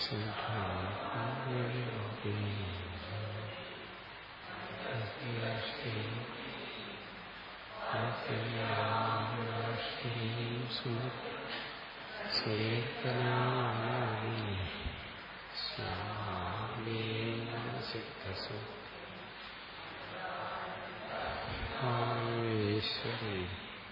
ഈശ്വരി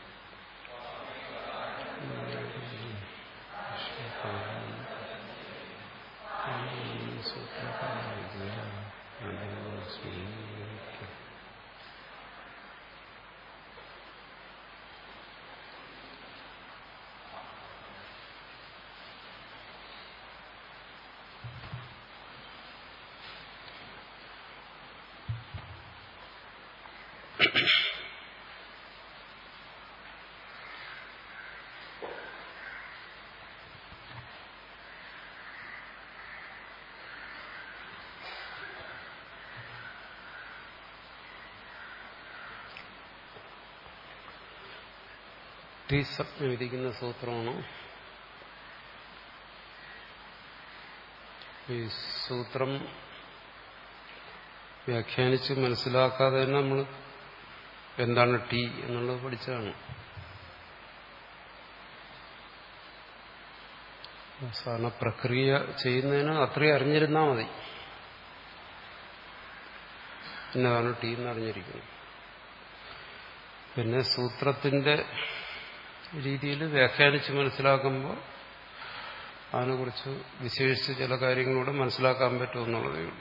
ടീസപ്നം വിധിക്കുന്ന സൂത്രമാണ് ഈ സൂത്രം വ്യാഖ്യാനിച്ച് മനസ്സിലാക്കാതെ തന്നെ നമ്മൾ എന്താണ് ടീ എന്നുള്ളത് പഠിച്ചതാണ് സാധാരണ പ്രക്രിയ ചെയ്യുന്നതിന് അത്രയും അറിഞ്ഞിരുന്നാൽ മതി എന്നതാണ് ടീ എന്ന് അറിഞ്ഞിരിക്കുന്നത് പിന്നെ സൂത്രത്തിന്റെ രീതിയിൽ വ്യാഖ്യാനിച്ച് മനസ്സിലാക്കുമ്പോൾ അതിനെക്കുറിച്ച് വിശേഷിച്ച് ചില കാര്യങ്ങളൂടെ മനസ്സിലാക്കാൻ പറ്റുമെന്നുള്ളതേ ഉള്ളൂ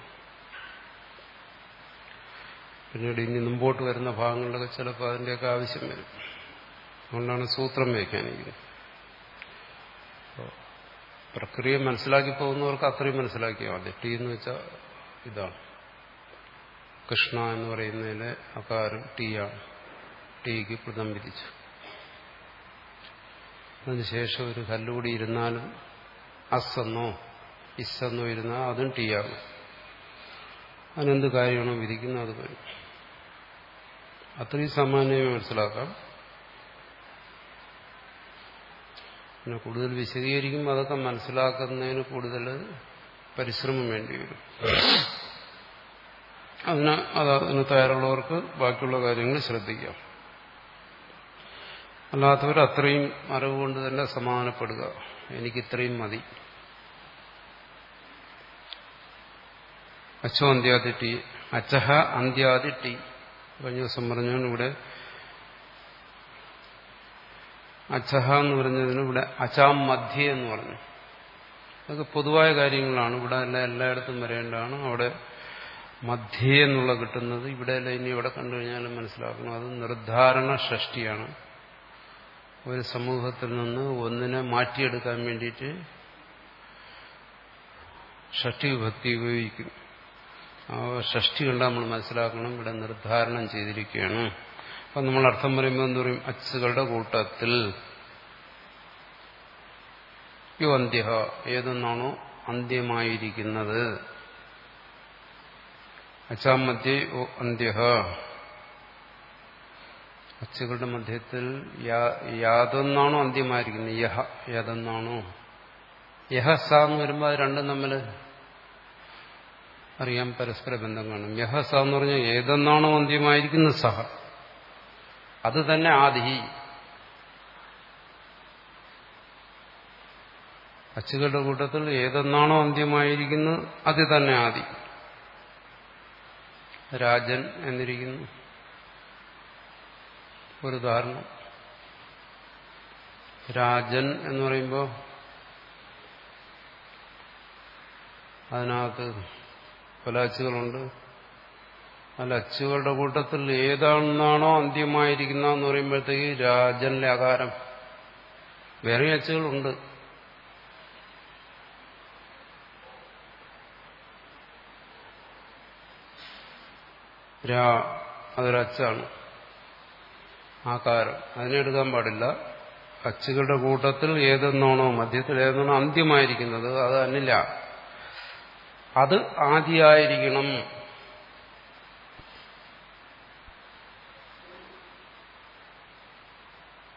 പിന്നീട് ഇനി മുമ്പോട്ട് വരുന്ന ഭാഗങ്ങളിലൊക്കെ ചിലപ്പോൾ അതിൻ്റെയൊക്കെ ആവശ്യം വരും അതുകൊണ്ടാണ് സൂത്രം വ്യാഖ്യാനിക്കുന്നത് പ്രക്രിയ മനസ്സിലാക്കി പോകുന്നവർക്ക് അത്രയും മനസ്സിലാക്കിയാൽ മതി ടി എന്ന് വെച്ചാൽ ഇതാണ് കൃഷ്ണ എന്ന് പറയുന്നതിലെ അകാരം ടീയാണ് ടീക്ക് കൃതം വിധിച്ചു അതിനുശേഷം ഒരു കല്ലുകൂടി ഇരുന്നാലും അസ്സെന്നോ ഇസ്സെന്നോ ഇരുന്നാൽ അതും ടീയാകും അതിനെന്ത് കാര്യമാണോ വിധിക്കുന്നത് അത് വരും അത്രയും സാമാന്യമായി മനസ്സിലാക്കാം പിന്നെ കൂടുതൽ വിശദീകരിക്കുമ്പോൾ അതൊക്കെ മനസ്സിലാക്കുന്നതിന് കൂടുതൽ പരിശ്രമം വേണ്ടി വരും അതിന് അത് അതിന് തയ്യാറുള്ളവർക്ക് ബാക്കിയുള്ള കാര്യങ്ങൾ ശ്രദ്ധിക്കാം അല്ലാത്തവർ അത്രയും അറിവ് കൊണ്ട് തന്നെ സമാധാനപ്പെടുക എനിക്കിത്രയും മതി അച്ചോ അന്ത്യാദി ടി അച്ചഹ അന്ത്യാദി ടി കഴിഞ്ഞ ദിവസം പറഞ്ഞു ഇവിടെ അച്ചഹ എന്ന് പറഞ്ഞതിന് ഇവിടെ അച്ചാം മധ്യ എന്ന് പറഞ്ഞു അതൊക്കെ പൊതുവായ കാര്യങ്ങളാണ് ഇവിടെ എല്ലാം എല്ലായിടത്തും വരേണ്ടതാണ് അവിടെ മധ്യേ എന്നുള്ള കിട്ടുന്നത് ഇവിടെ അല്ല ഇനി ഇവിടെ കണ്ടു കഴിഞ്ഞാലും മനസ്സിലാക്കണം അത് നിർദ്ധാരണ ഷഷ്ടിയാണ് ഒരു സമൂഹത്തിൽ നിന്ന് ഒന്നിനെ മാറ്റിയെടുക്കാൻ വേണ്ടിയിട്ട് ഷഷ്ടി വിഭക്തി ഉപയോഗിക്കും ആ ഷഷ്ടി കണ്ട് നമ്മൾ മനസ്സിലാക്കണം ഇവിടെ നിർദ്ധാരണം ചെയ്തിരിക്കുകയാണ് അപ്പം നമ്മൾ അർത്ഥം പറയുമ്പോൾ എന്ത് പറയും അച്ചുകളുടെ കൂട്ടത്തിൽ യോ അന്ത്യ ഏതെന്നാണോ അന്ത്യമായിരിക്കുന്നത് അച്ചാം മധ്യേ ഓ അന്ത്യ അച്ചുകളുടെ മധ്യത്തിൽ യാതൊന്നാണോ അന്ത്യമായിരിക്കുന്നത് യഹ യാതൊന്നാണോ യഹ സ എന്ന് വരുമ്പോൾ അത് രണ്ടും തമ്മിൽ അറിയാൻ പരസ്പര ബന്ധം കാണും യഹ സ എന്ന് പറഞ്ഞാൽ ഏതെന്നാണോ അന്ത്യമായിരിക്കുന്നത് സഹ അത് തന്നെ ആദി അച്ചുകളുടെ കൂട്ടത്തിൽ ഏതെന്നാണോ അന്ത്യമായിരിക്കുന്നത് അത് തന്നെ ആദി രാജൻ എന്നിരിക്കുന്നു ഒരു ഉദാഹരണം രാജൻ എന്ന് പറയുമ്പോൾ അതിനകത്ത് പല അച്ചുകളുണ്ട് അല്ല അച്ചുകളുടെ കൂട്ടത്തിൽ ഏതാണെന്നാണോ അന്ത്യമായിരിക്കുന്നതെന്ന് പറയുമ്പോഴത്തേക്ക് രാജനിലെ ആകാരം വേറെ അച്ചുകളുണ്ട് രാ അതൊരച്ചാണ് ആകാരം അതിനെ എടുക്കാൻ പാടില്ല അച്ചുകളുടെ കൂട്ടത്തിൽ ഏതെന്നാണോ മധ്യത്തിൽ ഏതെന്നാണോ അന്ത്യമായിരിക്കുന്നത് അത് അന്നില്ല അത് ആദ്യമായിരിക്കണം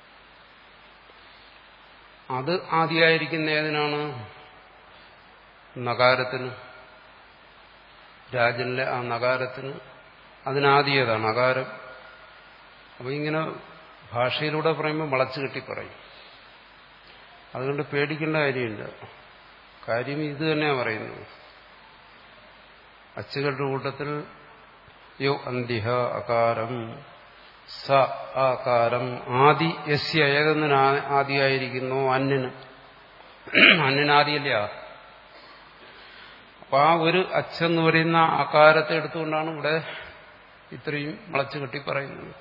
അത് ആദ്യമായിരിക്കുന്ന ഏതിനാണ് നഗാരത്തിന് രാജനിലെ ആ നഗാരത്തിന് അതിനാദ്യതാണ് അകാരം അപ്പൊ ഇങ്ങനെ ഭാഷയിലൂടെ പറയുമ്പോൾ വളച്ചു കെട്ടി പറയും അതുകൊണ്ട് പേടിക്കേണ്ട കാര്യമില്ല കാര്യം ഇത് തന്നെയാണ് പറയുന്നത് അച്ചുകളുടെ കൂട്ടത്തിൽ യോ അന്തിഹ അകാരം സ ആകാരം ആദി യസ്യ ഏതെന്നിന് ആദിയായിരിക്കുന്നു അന്നിന് അന്നിനാദിയല്ലേ ആ അപ്പൊ ആ ഒരു അച്ഛന്ന് പറയുന്ന ആകാരത്തെ എടുത്തുകൊണ്ടാണ് ഇവിടെ ഇത്രയും വളച്ചു കെട്ടി പറയുന്നത്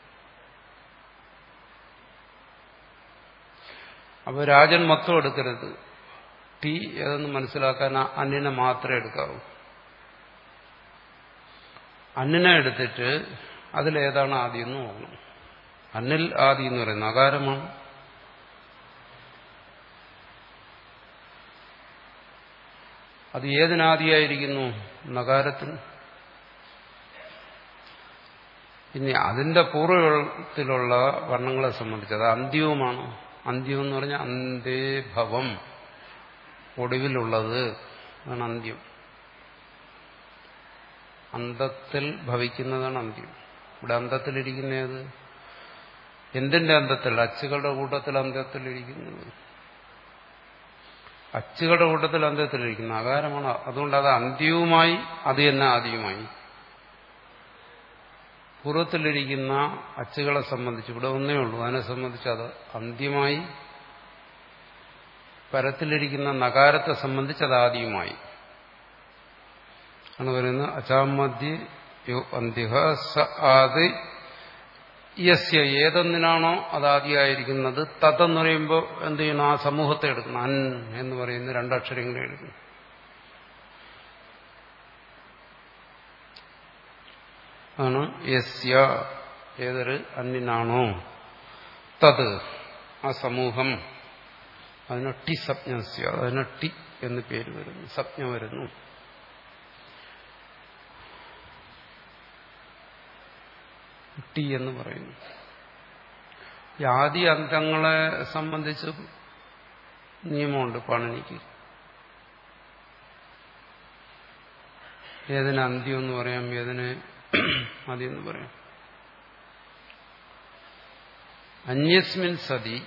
അപ്പൊ രാജൻ മൊത്തം എടുക്കരുത് ടി ഏതെന്ന് മനസ്സിലാക്കാൻ ആ അന്നിനെ മാത്രമേ എടുക്കാവൂ അന്നിനെ എടുത്തിട്ട് അതിലേതാണ് ആദ്യം എന്ന് നോക്കണം അന്നിൽ ആദി എന്ന് പറയുന്നത് അകാരമാണ് അത് ഏതിനാദിയായിരിക്കുന്നു നഗാരത്തിന് ഇനി അതിന്റെ പൂർവ്വത്തിലുള്ള വർണ്ണങ്ങളെ സംബന്ധിച്ച് അത് അന്ത്യവുമാണ് അന്ത്യം എന്ന് പറഞ്ഞാൽ അന്തേ ഭവം ഒടുവിലുള്ളത് അതാണ് അന്ത്യം അന്തത്തിൽ ഭവിക്കുന്നതാണ് അന്ത്യം ഇവിടെ അന്തത്തിലിരിക്കുന്നത് എന്തിന്റെ അന്തത്തിൽ അച്ചുകളുടെ കൂട്ടത്തിൽ അന്തത്തിലിരിക്കുന്നത് അച്ചുകളുടെ കൂട്ടത്തിൽ അന്തത്തിലിരിക്കുന്നു അകാരമാണ് അതുകൊണ്ട് അത് അന്ത്യവുമായി അത് തന്നെ ആദ്യവുമായി പൂർവ്വത്തിലിരിക്കുന്ന അച്ചുകളെ സംബന്ധിച്ച് ഇവിടെ ഒന്നേ ഉള്ളൂ അതിനെ സംബന്ധിച്ച് അത് അന്ത്യമായി പരത്തിലിരിക്കുന്ന നകാരത്തെ സംബന്ധിച്ച് അത് ആദ്യമായി ആണ് പറയുന്നത് അചാമധ്യ യോ അന്ത്യഹ സ ആദി യസ്യ ഏതൊന്നിനാണോ അത് ആദ്യമായിരിക്കുന്നത് തതെന്ന് പറയുമ്പോൾ എന്ത് ചെയ്യണം ആ സമൂഹത്തെ എടുക്കണം അൻ എന്ന് പറയുന്ന രണ്ടക്ഷരങ്ങളെ എടുക്കണം ആണ് യസ്യ ഏതൊരു അന്നിനാണോ തത് ആ സമൂഹം അതിന് ടി സപ്ഞസ്യ അതിന് ടി എന്ന് പേര് വരുന്നു സപ്ഞ വരുന്നു ടി എന്ന് പറയുന്നു ഈ ആദ്യ അന്തങ്ങളെ സംബന്ധിച്ച് നിയമമുണ്ട് പണിനിക്ക് ഏതിന് അന്ത്യം എന്ന് പറയാം ഏതിന് ആദ്യം എന്ന് പറയാം അന്യസ്മിൻ സതി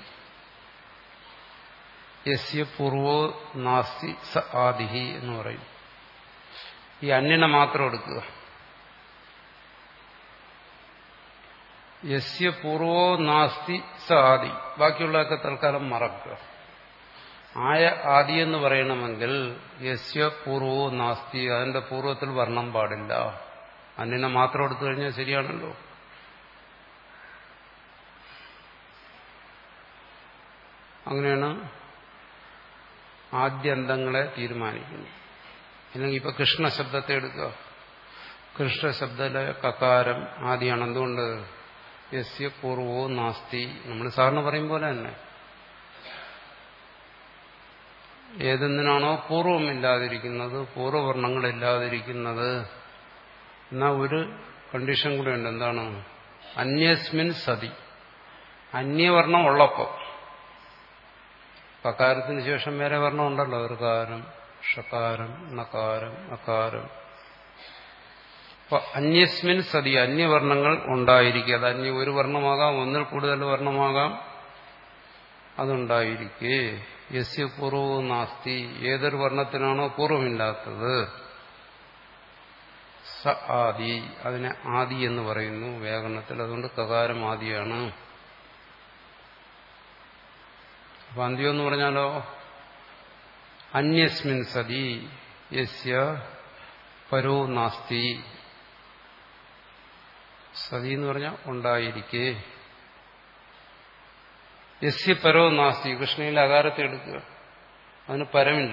യസ്യ പൂർവോ നാസ്തി സ ആദിഹി എന്ന് പറയും ഈ അന്യനെ മാത്രം എടുക്കുക യസ്യ പൂർവോ നാസ്തി സ ആദി ബാക്കിയുള്ളതൊക്കെ തൽക്കാലം മറക്കുക ആയ ആദി എന്ന് പറയണമെങ്കിൽ യസ്യ പൂർവോ നാസ്തി അതിന്റെ പൂർവ്വത്തിൽ വർണ്ണം പാടില്ല അന്യനെ മാത്രം എടുത്തു കഴിഞ്ഞാൽ ശരിയാണല്ലോ അങ്ങനെയാണ് ആദ്യന്തങ്ങളെ തീരുമാനിക്കുന്നത് അല്ലെങ്കിൽ ഇപ്പൊ കൃഷ്ണ ശബ്ദത്തെ എടുക്കുക കൃഷ്ണ ശബ്ദത്തിലെ കകാരം ആദ്യമാണ് എന്തുകൊണ്ട് യസ്യ പൂർവോ നാസ്തി നമ്മൾ സാറിന് പറയും പോലെ തന്നെ ഏതെന്നിനാണോ പൂർവമില്ലാതിരിക്കുന്നത് പൂർവ്വവർണ്ണങ്ങളില്ലാതിരിക്കുന്നത് എന്നാ ഒരു കണ്ടീഷൻ കൂടെ ഉണ്ട് എന്താണ് അന്യസ്മിൻ സതി അന്യവർണ്ണം ഉള്ളപ്പോൾ കകാരത്തിന് ശേഷം വേറെ വർണ്ണം ഉണ്ടല്ലോ ഒരു കാരം ഷകാരം നകാരം അകാരം അപ്പൊ അന്യസ്മിൻ സതി അന്യവർണ്ണങ്ങൾ ഉണ്ടായിരിക്കുക അത് അന്യ ഒരു വർണ്ണമാകാം ഒന്നിൽ കൂടുതൽ വർണ്ണമാകാം അതുണ്ടായിരിക്കേ യസ്യ പൂർവ്വവും നാസ്തി ഏതൊരു വർണ്ണത്തിനാണോ പൂർവ്വമില്ലാത്തത് സ ആദി അതിനെ ആദി എന്ന് പറയുന്നു വ്യാകരണത്തിൽ അതുകൊണ്ട് കകാരം ആദിയാണ് അപ്പൊ അന്ത്യം എന്ന് പറഞ്ഞാലോ അന്യസ്മിൻ സതി യസ്യ പരോ നാസ്തി സതി എന്ന് പറഞ്ഞാൽ ഉണ്ടായിരിക്കേ യസ്യ പരോ നാസ്തി കൃഷ്ണയിലെ അകാരത്തെ എടുക്കുക അതിന് പരമില്ല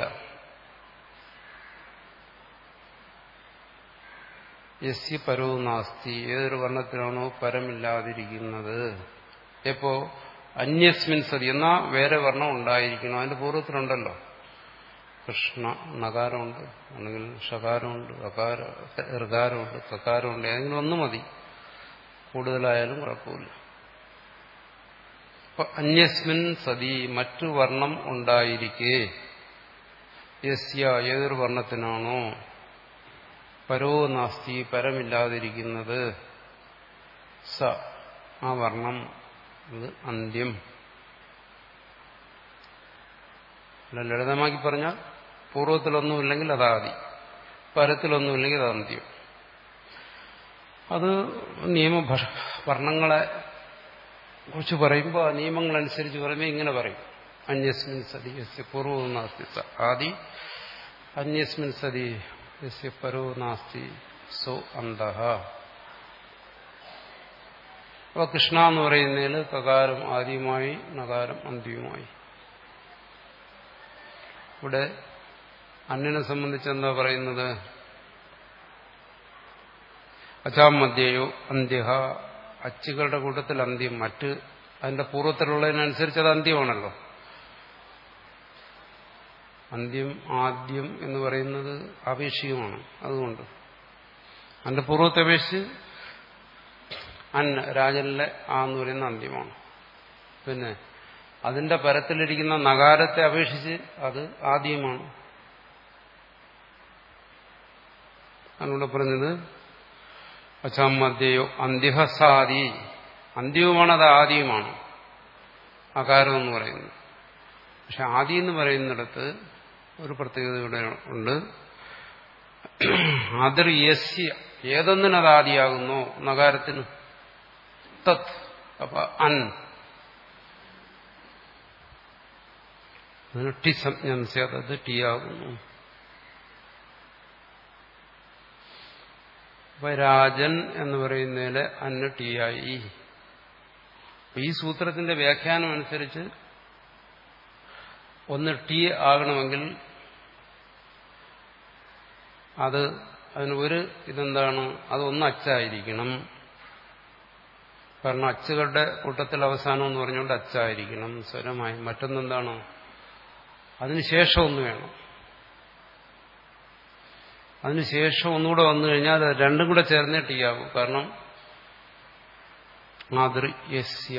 യസ്യ പരോ നാസ്തി ഏതൊരു വർണ്ണത്തിലാണോ പരമില്ലാതിരിക്കുന്നത് എപ്പോ അന്യസ്മിൻ സതി എന്നാ വേറെ വർണ്ണം ഉണ്ടായിരിക്കണം അതിന്റെ പൂർവ്വത്തിലുണ്ടല്ലോ കൃഷ്ണ നകാരമുണ്ട് അല്ലെങ്കിൽ ഷകാരമുണ്ട് അകാര ഋകാരമുണ്ട് കകാരമുണ്ട് ഏതെങ്കിലും ഒന്ന് മതി കൂടുതലായാലും കുഴപ്പമില്ല അപ്പൊ അന്യസ്മിൻ സതി മറ്റു വർണ്ണം ഉണ്ടായിരിക്കെ യസ്യ ഏതൊരു വർണ്ണത്തിനാണോ പരോ നാസ്തി പരമില്ലാതിരിക്കുന്നത് സ ആ വർണ്ണം അത് അന്ത്യം അല്ല ലളിതമാക്കി പറഞ്ഞാൽ പൂർവ്വത്തിലൊന്നുമില്ലെങ്കിൽ അത് ആദി പരത്തിലൊന്നുമില്ലെങ്കിൽ അത് അന്ത്യം അത് നിയമ വർണ്ണങ്ങളെ കുറിച്ച് പറയുമ്പോൾ ആ നിയമങ്ങളനുസരിച്ച് പറയുമ്പോൾ ഇങ്ങനെ പറയും അന്യസ്മിൻ സതി യസ്യ പൂർവ്വ നാസ്തി സ ആദി അന്യസ്മിൻ സതി യസ്യ പരോ നാസ്തി സോ അന്ത അപ്പൊ കൃഷ്ണ എന്ന് പറയുന്നതിൽ കകാരം ആദ്യമായി നകാരം അന്ത്യവുമായി ഇവിടെ അന്യനെ സംബന്ധിച്ച് എന്താ പറയുന്നത് അച്ചാം മധ്യയോ അന്ത്യ അച്ചുകളുടെ കൂട്ടത്തിൽ അന്ത്യം മറ്റ് അതിന്റെ പൂർവ്വത്തിലുള്ളതിനനുസരിച്ച് അത് അന്ത്യമാണല്ലോ അന്ത്യം ആദ്യം എന്ന് പറയുന്നത് ആപേക്ഷികമാണ് അതുകൊണ്ട് അതിന്റെ പൂർവ്വത്തെ അപേക്ഷിച്ച് അൻ രാജനിലെ ആ എന്ന് പറയുന്ന അന്ത്യമാണ് പിന്നെ അതിന്റെ പരത്തിലിരിക്കുന്ന നഗാരത്തെ അപേക്ഷിച്ച് അത് ആദ്യമാണ് അതിലൂടെ പറഞ്ഞത് അച്ചാം മധ്യയോ അന്ത്യഹസാദി അന്ത്യവുമാണ് അത് ആദ്യവുമാണ് അകാരം എന്ന് പറയുന്നത് പക്ഷെ ആദി എന്ന് പറയുന്നിടത്ത് ഒരു പ്രത്യേകത ഇവിടെ ഉണ്ട് അതിർ യസ്യ ഏതൊന്നിനത് ആദിയാകുന്നോ നഗാരത്തിന് തത് അപ്പൊ അൻ അതിന് ടി സംജ്ഞം അത് ടി ആകുന്നു അപ്പൊ രാജൻ എന്ന് പറയുന്നതിലെ അന്ന് ടി ആയി ഈ സൂത്രത്തിന്റെ വ്യാഖ്യാനം അനുസരിച്ച് ഒന്ന് ടി ആകണമെങ്കിൽ അത് അതിന് ഒരു ഇതെന്താണ് അതൊന്ന് അച്ചായിരിക്കണം കാരണം അച്ചുകളുടെ കൂട്ടത്തിൽ അവസാനം എന്ന് പറഞ്ഞുകൊണ്ട് അച്ചായിരിക്കണം സ്വരമായി മറ്റൊന്നെന്താണ് അതിനുശേഷം ഒന്ന് വേണം അതിനുശേഷം ഒന്നുകൂടെ വന്നു കഴിഞ്ഞാൽ അത് രണ്ടും കൂടെ ചേർന്നേ ടീയാകും കാരണം മാതൃ യസ്യ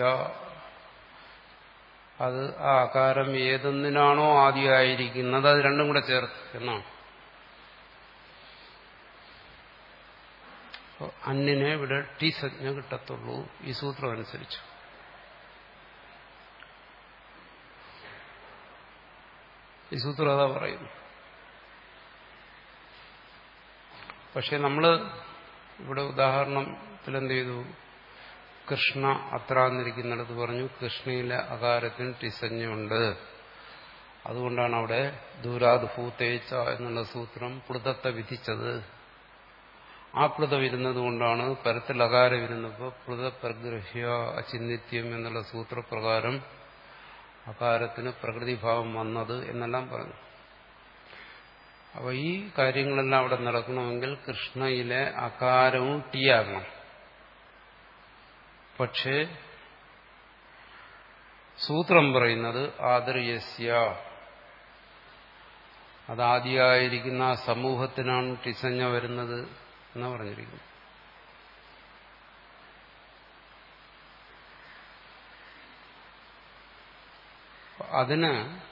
അത് ആ ആകാരം ഏതൊന്നിനാണോ ആദ്യമായിരിക്കുന്നത് അത് രണ്ടും കൂടെ ചേർത്ത് എന്നാണ് അന്നിനെ ഇവിടെ ടി സംജ്ഞ കിട്ടത്തുള്ളൂ ഈ സൂത്രം അനുസരിച്ച് ഈ സൂത്രം അതാ പറയുന്നു പക്ഷെ നമ്മൾ ഇവിടെ ഉദാഹരണത്തിൽ എന്ത് ചെയ്തു കൃഷ്ണ അത്ര എന്നിരിക്കുന്നിടത്ത് പറഞ്ഞു കൃഷ്ണയിലെ അകാരത്തിന് ടിസഞ്ഞുണ്ട് അതുകൊണ്ടാണ് അവിടെ ദൂരാത് ഭൂത്തേച്ച എന്നുള്ള സൂത്രം പ്ലുതത്തെ വിധിച്ചത് ആ പ്ലുത വരുന്നത് കൊണ്ടാണ് പരത്തിൽ അകാരം ഇരുന്നപ്പോൾ പ്ലുത പ്രഗ്രഹ്യ അചിന്നിത്യം എന്നുള്ള സൂത്രപ്രകാരം അകാരത്തിന് പ്രകൃതിഭാവം വന്നത് എന്നെല്ലാം പറഞ്ഞു അപ്പൊ ഈ കാര്യങ്ങളെല്ലാം അവിടെ നടക്കണമെങ്കിൽ കൃഷ്ണയിലെ അകാരവും ടീയാകണം പക്ഷേ സൂത്രം പറയുന്നത് ആദർയസ്യ അതാദ്യമായിരിക്കുന്ന ആ സമൂഹത്തിനാണ് ടിസഞ്ഞ വരുന്നത് എന്നാ പറഞ്ഞിരിക്കുന്നു അതിന്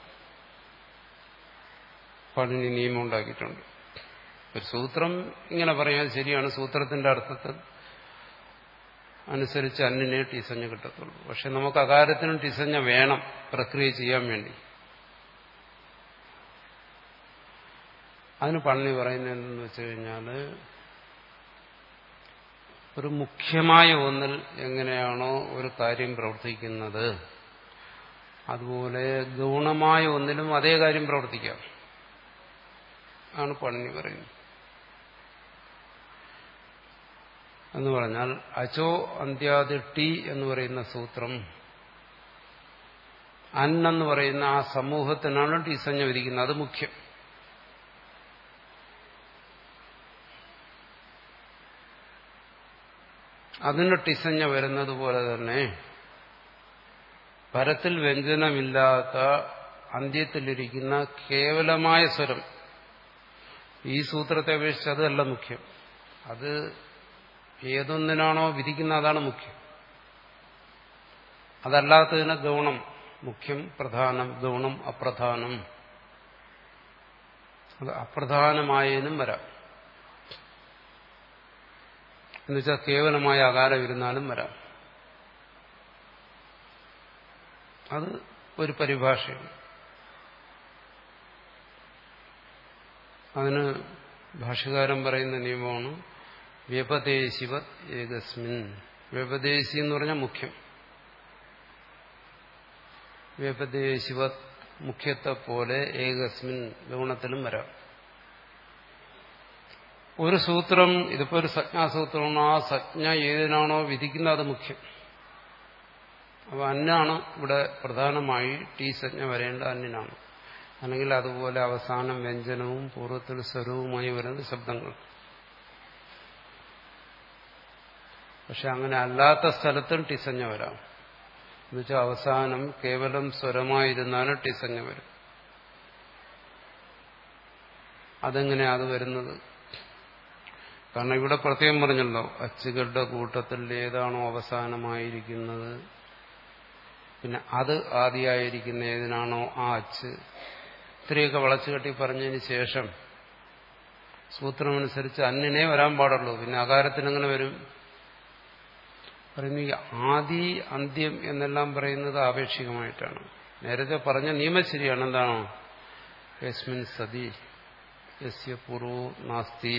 പണിനി നിയമം ഉണ്ടാക്കിയിട്ടുണ്ട് ഒരു സൂത്രം ഇങ്ങനെ പറയാൻ ശരിയാണ് സൂത്രത്തിന്റെ അർത്ഥത്തിൽ അനുസരിച്ച് അന്നിനെ ടിസഞ്ഞ കിട്ടത്തുള്ളൂ പക്ഷെ നമുക്ക് അകാരത്തിനും ടിസഞ്ഞ വേണം പ്രക്രിയ ചെയ്യാൻ വേണ്ടി അതിന് പള്ളി പറയുന്നത് എന്തെന്ന് വെച്ച് കഴിഞ്ഞാൽ ഒരു മുഖ്യമായ ഒന്നിൽ എങ്ങനെയാണോ ഒരു കാര്യം പ്രവർത്തിക്കുന്നത് അതുപോലെ ഗൗണമായ ഒന്നിലും അതേ കാര്യം പ്രവർത്തിക്കാം ആണ് പണി പറയുന്നത് എന്ന് പറഞ്ഞാൽ അചോ അന്ത്യാദി ടി എന്ന് പറയുന്ന സൂത്രം അന്നെന്ന് പറയുന്ന ആ സമൂഹത്തിനാണ് ടിസഞ്ഞ വിധിക്കുന്നത് അത് മുഖ്യം അതിന് ടിസഞ്ഞ വരുന്നത് പോലെ തന്നെ പരത്തിൽ വ്യഞ്ജനമില്ലാത്ത അന്ത്യത്തിലിരിക്കുന്ന കേവലമായ സ്വരം ഈ സൂത്രത്തെ അപേക്ഷിച്ച് അതല്ല മുഖ്യം അത് ഏതൊന്നിനാണോ വിധിക്കുന്ന അതാണ് മുഖ്യം അതല്ലാത്തതിന് ഗൗണം മുഖ്യം പ്രധാനം ഗൗണം അപ്രധാനം അത് അപ്രധാനമായതിനും വരാം എന്നുവെച്ചാൽ കേവലമായ അകാരം ഇരുന്നാലും വരാം അത് ഒരു പരിഭാഷയാണ് അതിന് ഭാഷകാരൻ പറയുന്ന നിയമമാണ് വ്യപദേശിവ ഏകസ്മിൻ വ്യപദേശി എന്ന് പറഞ്ഞാൽ മുഖ്യം വ്യപദേശിവ മുഖ്യത്തെ പോലെ ഏകസ്മിൻ ഗുണത്തിലും വരാം ഒരു സൂത്രം ഇതിപ്പോ ഒരു സജ്ഞാസൂത്രമാണ് ആ സജ്ഞ ഏതിനാണോ വിധിക്കുന്നത് അത് മുഖ്യം അപ്പൊ അന്നാണ് ഇവിടെ പ്രധാനമായി ടീ സജ്ഞ വരേണ്ട അന്നിനാണ് അല്ലെങ്കിൽ അതുപോലെ അവസാനം വ്യഞ്ജനവും പൂർവ്വത്തിൽ സ്വരവുമായി വരുന്ന ശബ്ദങ്ങൾ പക്ഷെ അങ്ങനെ അല്ലാത്ത സ്ഥലത്തും ടിസഞ്ഞ വരാം എന്നുവെച്ചാൽ അവസാനം കേവലം സ്വരമായിരുന്നാലും ടിസഞ്ഞ വരും അതെങ്ങനെയാ അത് വരുന്നത് കാരണം ഇവിടെ പ്രത്യേകം പറഞ്ഞല്ലോ അച്ചുകളുടെ കൂട്ടത്തിൽ ഏതാണോ അവസാനമായിരിക്കുന്നത് പിന്നെ അത് ആദ്യമായിരിക്കുന്ന ഏതിനാണോ ആ അച്ച് ഇത്രയൊക്കെ വളച്ചു കെട്ടി പറഞ്ഞതിന് ശേഷം സൂത്രമനുസരിച്ച് അന്നിനെ വരാൻ പാടുള്ളൂ പിന്നെ അകാരത്തിനെങ്ങനെ വരും പറയുന്നു ഈ ആദി അന്ത്യം എന്നെല്ലാം പറയുന്നത് ആപേക്ഷികമായിട്ടാണ് നേരത്തെ പറഞ്ഞ നിയമം ശരിയാണ് എന്താണോ യസ്മിൻ സതി യസ്യ പൂർവോ നാസ്തി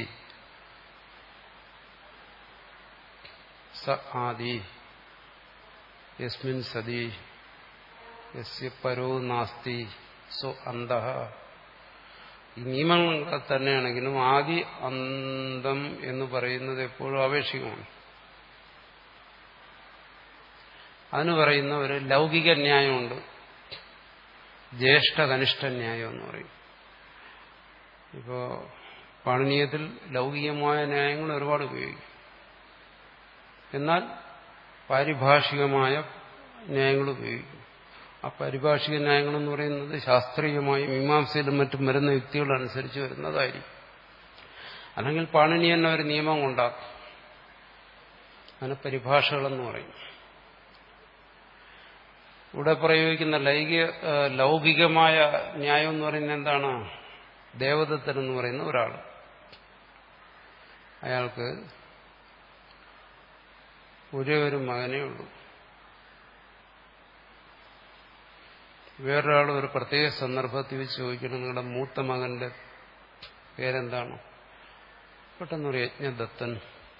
സ ആദി യസ്മിൻ സതി യസ്യ പരോ നാസ്തി സോ അന്ത ഈ നിയമങ്ങൾ തന്നെയാണെങ്കിലും ആദി അന്തം എന്ന് പറയുന്നത് എപ്പോഴും ആപേക്ഷികമാണ് അതിന് പറയുന്ന ഒരു ലൗകിക ന്യായമുണ്ട് ജ്യേഷ്ഠ കനിഷ്ഠ ന്യായം എന്ന് പറയും ഇപ്പോ പാണനീയത്തിൽ ലൗകികമായ ന്യായങ്ങൾ ഒരുപാട് ഉപയോഗിക്കും എന്നാൽ പാരിഭാഷികമായ ന്യായങ്ങൾ ഉപയോഗിക്കും ആ പാരിഭാഷിക ന്യായങ്ങളെന്ന് പറയുന്നത് ശാസ്ത്രീയമായി മീമാംസയിലും മറ്റും വരുന്ന യുക്തികളനുസരിച്ച് വരുന്നതായിരിക്കും അല്ലെങ്കിൽ പാണിനി തന്നെ ഒരു നിയമം ഉണ്ടാക്കും അതിന് പരിഭാഷകളെന്ന് പറയും ഇവിടെ പ്രയോഗിക്കുന്ന ലൈംഗിക ലൗകികമായ ന്യായം എന്ന് പറയുന്നത് എന്താണ് ദേവദത്തൻ എന്ന് പറയുന്ന ഒരാൾ അയാൾക്ക് ഒരേ ഒരു മകനേ ഉള്ളൂ വേറൊരാൾ ഒരു പ്രത്യേക സന്ദർഭത്തിൽ വെച്ച് ചോദിക്കണം നിങ്ങളുടെ മൂത്ത മകന്റെ പേരെന്താണ് പെട്ടെന്നൊരു യജ്ഞദത്തൻ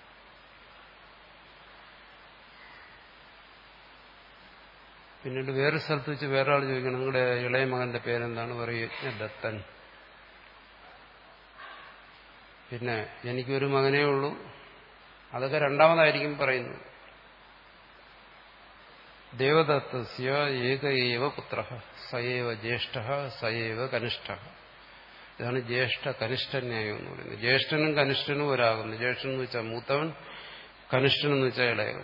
പിന്നീട് വേറെ സ്ഥലത്ത് വെച്ച് വേറെ ആൾ ചോദിക്കണം നിങ്ങളുടെ ഇളയ മകന്റെ പേരെന്താണ് പറയും യജ്ഞദത്തൻ പിന്നെ എനിക്കൊരു മകനേ ഉള്ളൂ അതൊക്കെ രണ്ടാമതായിരിക്കും പറയുന്നത് ദേവദത്തസ്യ ഏക ഏവ പുത്ര സയേവ ജ്യേഷ്ഠ സയേവ കനിഷ്ഠ ഇതാണ് ജ്യേഷ്ഠ കനിഷ്ഠ ന്യായം എന്ന് പറയുന്നത് ജ്യേഷ്ഠനും കനിഷ്ഠനും ഒരാകുന്നു ജ്യേഷ്ഠൻ എന്ന് വെച്ചാൽ മൂത്തവൻ കനിഷ്ഠൻ എന്ന് വെച്ചാൽ ഇളയവൻ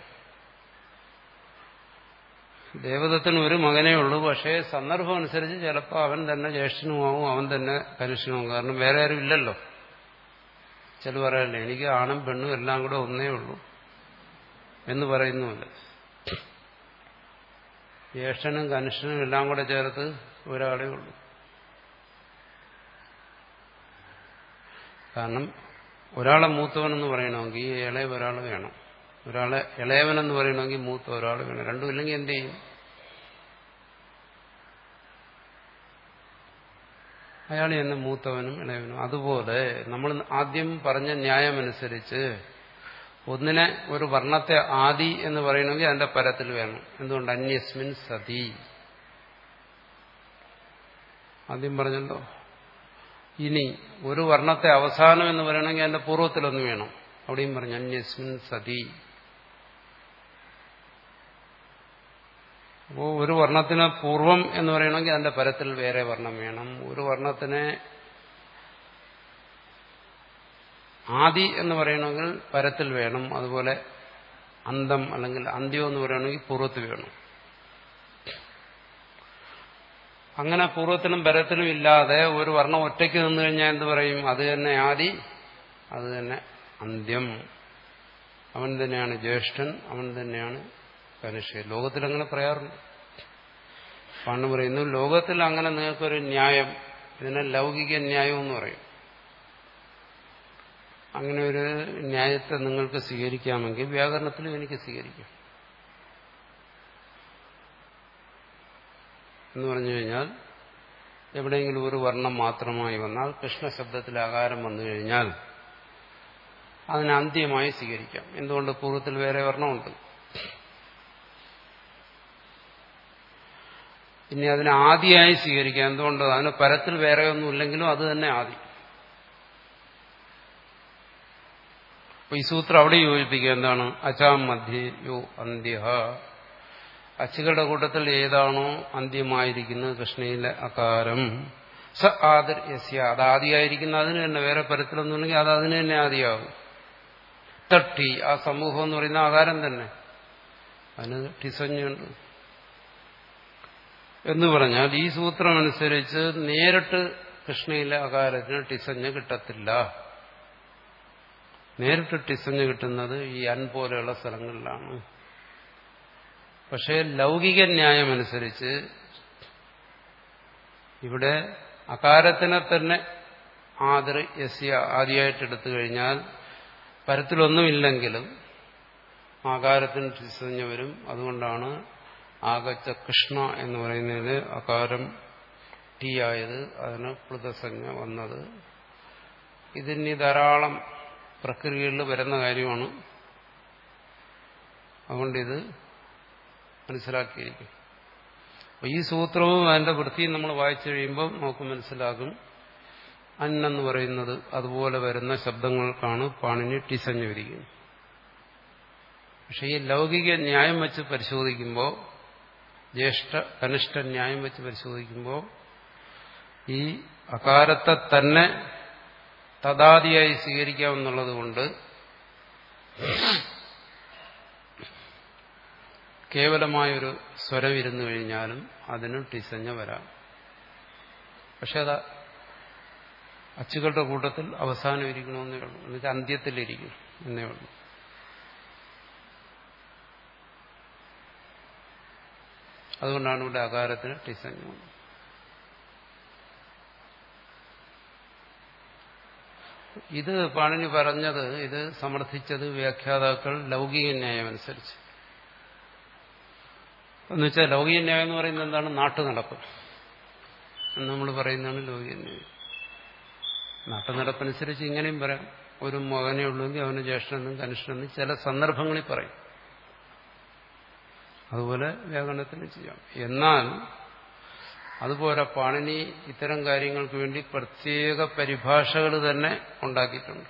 ദേവദത്തിന് ഒരു മകനേ ഉള്ളൂ പക്ഷേ സന്ദർഭം അനുസരിച്ച് ചിലപ്പോൾ അവൻ തന്നെ ജ്യേഷ്ഠനുമാവും അവൻ തന്നെ കനിഷ്ഠനുമാവും കാരണം വേറെ ആരും ഇല്ലല്ലോ ചില പറയല്ലേ എനിക്ക് ആണും പെണ്ണും എല്ലാം കൂടെ ഒന്നേ ഉള്ളൂ എന്ന് പറയുന്നുമില്ല ജ്യേഷ്ഠനും കനിഷ്ഠനും എല്ലാം കൂടെ ചേർത്ത് ഒരാളേ ഉള്ളൂ കാരണം ഒരാളെ മൂത്തവനെന്ന് പറയണമെങ്കിൽ ഈ ഇളയ ഒരാൾ വേണം ഒരാളെ ഇളയവനെന്ന് പറയണമെങ്കിൽ മൂത്ത ഒരാൾ വേണം രണ്ടും ഇല്ലെങ്കിൽ എന്ത് ചെയ്യും അയാൾ തന്നെ മൂത്തവനും ഇളയവനും അതുപോലെ നമ്മൾ ആദ്യം പറഞ്ഞ ന്യായമനുസരിച്ച് ഒന്നിനെ ഒരു വർണ്ണത്തെ ആദി എന്ന് പറയണമെങ്കിൽ അതിന്റെ പരത്തിൽ വേണം എന്തുകൊണ്ട് അന്യസ്മിൻ സതി ആദ്യം പറഞ്ഞല്ലോ ഇനി ഒരു വർണ്ണത്തെ അവസാനം എന്ന് പറയണമെങ്കിൽ അതിന്റെ പൂർവ്വത്തിലൊന്ന് വേണം അവിടെയും പറഞ്ഞു അന്യസ്മിൻ സതി അപ്പോൾ ഒരു വർണ്ണത്തിന് പൂർവം എന്ന് പറയണമെങ്കിൽ അതിന്റെ പരത്തിൽ വേറെ വർണ്ണം വേണം ഒരു വർണ്ണത്തിനെ ആദി എന്ന് പറയണമെങ്കിൽ പരത്തിൽ വേണം അതുപോലെ അന്തം അല്ലെങ്കിൽ അന്ത്യം എന്ന് പറയണമെങ്കിൽ പൂർവ്വത്തിൽ വേണം അങ്ങനെ പൂർവ്വത്തിനും പരത്തിനും ഇല്ലാതെ ഒരു വർണ്ണം ഒറ്റയ്ക്ക് നിന്നു കഴിഞ്ഞാൽ എന്ത് പറയും അത് തന്നെ ആദി അത് തന്നെ അന്ത്യം അവൻ തന്നെയാണ് ജ്യേഷ്ഠൻ അവൻ തന്നെയാണ് കനിഷ്ഠൻ ലോകത്തിൽ അങ്ങനെ പറയാറുണ്ട് പണ്ട് പറയുന്നു ലോകത്തിൽ അങ്ങനെ നിങ്ങൾക്കൊരു ന്യായം ഇതിനെ ലൗകിക ന്യായം എന്ന് പറയും അങ്ങനെ ഒരു ന്യായത്തെ നിങ്ങൾക്ക് സ്വീകരിക്കാമെങ്കിൽ വ്യാകരണത്തിലും എനിക്ക് സ്വീകരിക്കാം എന്ന് പറഞ്ഞു കഴിഞ്ഞാൽ എവിടെയെങ്കിലും ഒരു വർണ്ണം മാത്രമായി വന്നാൽ കൃഷ്ണ ശബ്ദത്തിൽ ആകാരം വന്നു കഴിഞ്ഞാൽ അതിന് അന്ത്യമായി സ്വീകരിക്കാം എന്തുകൊണ്ട് പൂർവ്വത്തിൽ വേറെ വർണ്ണമുണ്ട് ഇനി അതിനെ ആദിയായി സ്വീകരിക്കാം എന്തുകൊണ്ട് അതിന് പരത്തിൽ വേറെ ഒന്നും ഇല്ലെങ്കിലും അത് തന്നെ ആദി അപ്പൊ ഈ സൂത്രം അവിടെ യോജിപ്പിക്കുക എന്താണ് അചാം മധ്യേ യോ അന്ത്യ അച്ചുകളുടെ കൂട്ടത്തിൽ ഏതാണോ അന്ത്യമായിരിക്കുന്നത് കൃഷ്ണയിലെ അകാരം സ ആദിർ യസ്യ അത് ആദിയായിരിക്കുന്ന അതിന് തന്നെ വേറെ പരത്തിലൊന്നുമില്ലെങ്കിൽ അത് അതിന് തന്നെ ആദിയാകും തട്ടി ആ സമൂഹം എന്ന് പറയുന്ന ആകാരം തന്നെ അതിന് ടിസഞ്ഞുണ്ട് എന്ന് പറഞ്ഞാൽ ഈ സൂത്രം അനുസരിച്ച് നേരിട്ട് കൃഷ്ണയിലെ അകാരത്തിന് ടിസഞ്ഞ് കിട്ടത്തില്ല നേരിട്ട് ടിസഞ്ഞ് കിട്ടുന്നത് ഈ അൻ പോലെയുള്ള സ്ഥലങ്ങളിലാണ് പക്ഷേ ലൗകിക ന്യായം അനുസരിച്ച് ഇവിടെ അകാരത്തിനെ തന്നെ ആദർ യസ്യ ആദ്യമായിട്ട് എടുത്തു കഴിഞ്ഞാൽ പരത്തിലൊന്നുമില്ലെങ്കിലും ആകാരത്തിന് ടിസഞ്ഞ് വരും അതുകൊണ്ടാണ് ആകച്ച കൃഷ്ണ എന്ന് പറയുന്നതിന് അകാരം ടി ആയത് അതിന് പ്ലുതസഞ്ജ വന്നത് ഇതിന് ധാരാളം പ്രക്രിയകളിൽ വരുന്ന കാര്യമാണ് അതുകൊണ്ട് ഇത് മനസ്സിലാക്കിയിരിക്കും അപ്പോൾ ഈ സൂത്രവും അതിന്റെ വൃത്തിയും നമ്മൾ വായിച്ചു കഴിയുമ്പോൾ നമുക്ക് മനസ്സിലാകും അന്നെന്ന് പറയുന്നത് അതുപോലെ വരുന്ന ശബ്ദങ്ങൾക്കാണ് പാണിനി ടിസഞ്ഞു വിരിക്കുന്നത് പക്ഷെ ഈ ലൗകിക ന്യായം വെച്ച് പരിശോധിക്കുമ്പോൾ ജ്യേഷ്ഠ കനിഷ്ഠ ന്യായം വെച്ച് പരിശോധിക്കുമ്പോൾ ഈ അകാരത്തെ തന്നെ തദാദിയായി സ്വീകരിക്കാമെന്നുള്ളത് കൊണ്ട് കേവലമായൊരു സ്വരം ഇരുന്നു കഴിഞ്ഞാലും അതിന് ടിസഞ്ഞ വരാം പക്ഷെ അത് അച്ചുകളുടെ കൂട്ടത്തിൽ അവസാനം ഇരിക്കണമെന്നേ ഉള്ളൂ എന്നുവെച്ചാൽ അന്ത്യത്തിലിരിക്കും എന്നേ ഉള്ളൂ അതുകൊണ്ടാണ് ഇവിടെ അകാരത്തിന് ടിസഞ്ഞ വന്നത് ഇത് പാണിനി പറഞ്ഞത് ഇത് സമർത്ഥിച്ചത് വ്യാഖ്യാതാക്കൾ ലൗകിക ന്യായം അനുസരിച്ച് എന്നുവെച്ചാൽ ലൗകിക ന്യായം എന്ന് പറയുന്നത് എന്താണ് നാട്ടുനടപ്പ് എന്ന് നമ്മൾ പറയുന്നതാണ് ലൗകിക ന്യായം നാട്ടുനടപ്പനുസരിച്ച് ഇങ്ങനെയും പറയാം ഒരു മകനേ ഉള്ളൂവെങ്കിൽ അവന് ജ്യേഷ്ഠനെന്നും കനിഷ്ഠനെന്നും ചില സന്ദർഭങ്ങളിൽ പറയും അതുപോലെ വ്യാകരണത്തിന് ചെയ്യാം എന്നാൽ അതുപോലെ പാണിനി ഇത്തരം കാര്യങ്ങൾക്ക് വേണ്ടി പ്രത്യേക പരിഭാഷകൾ തന്നെ ഉണ്ടാക്കിയിട്ടുണ്ട്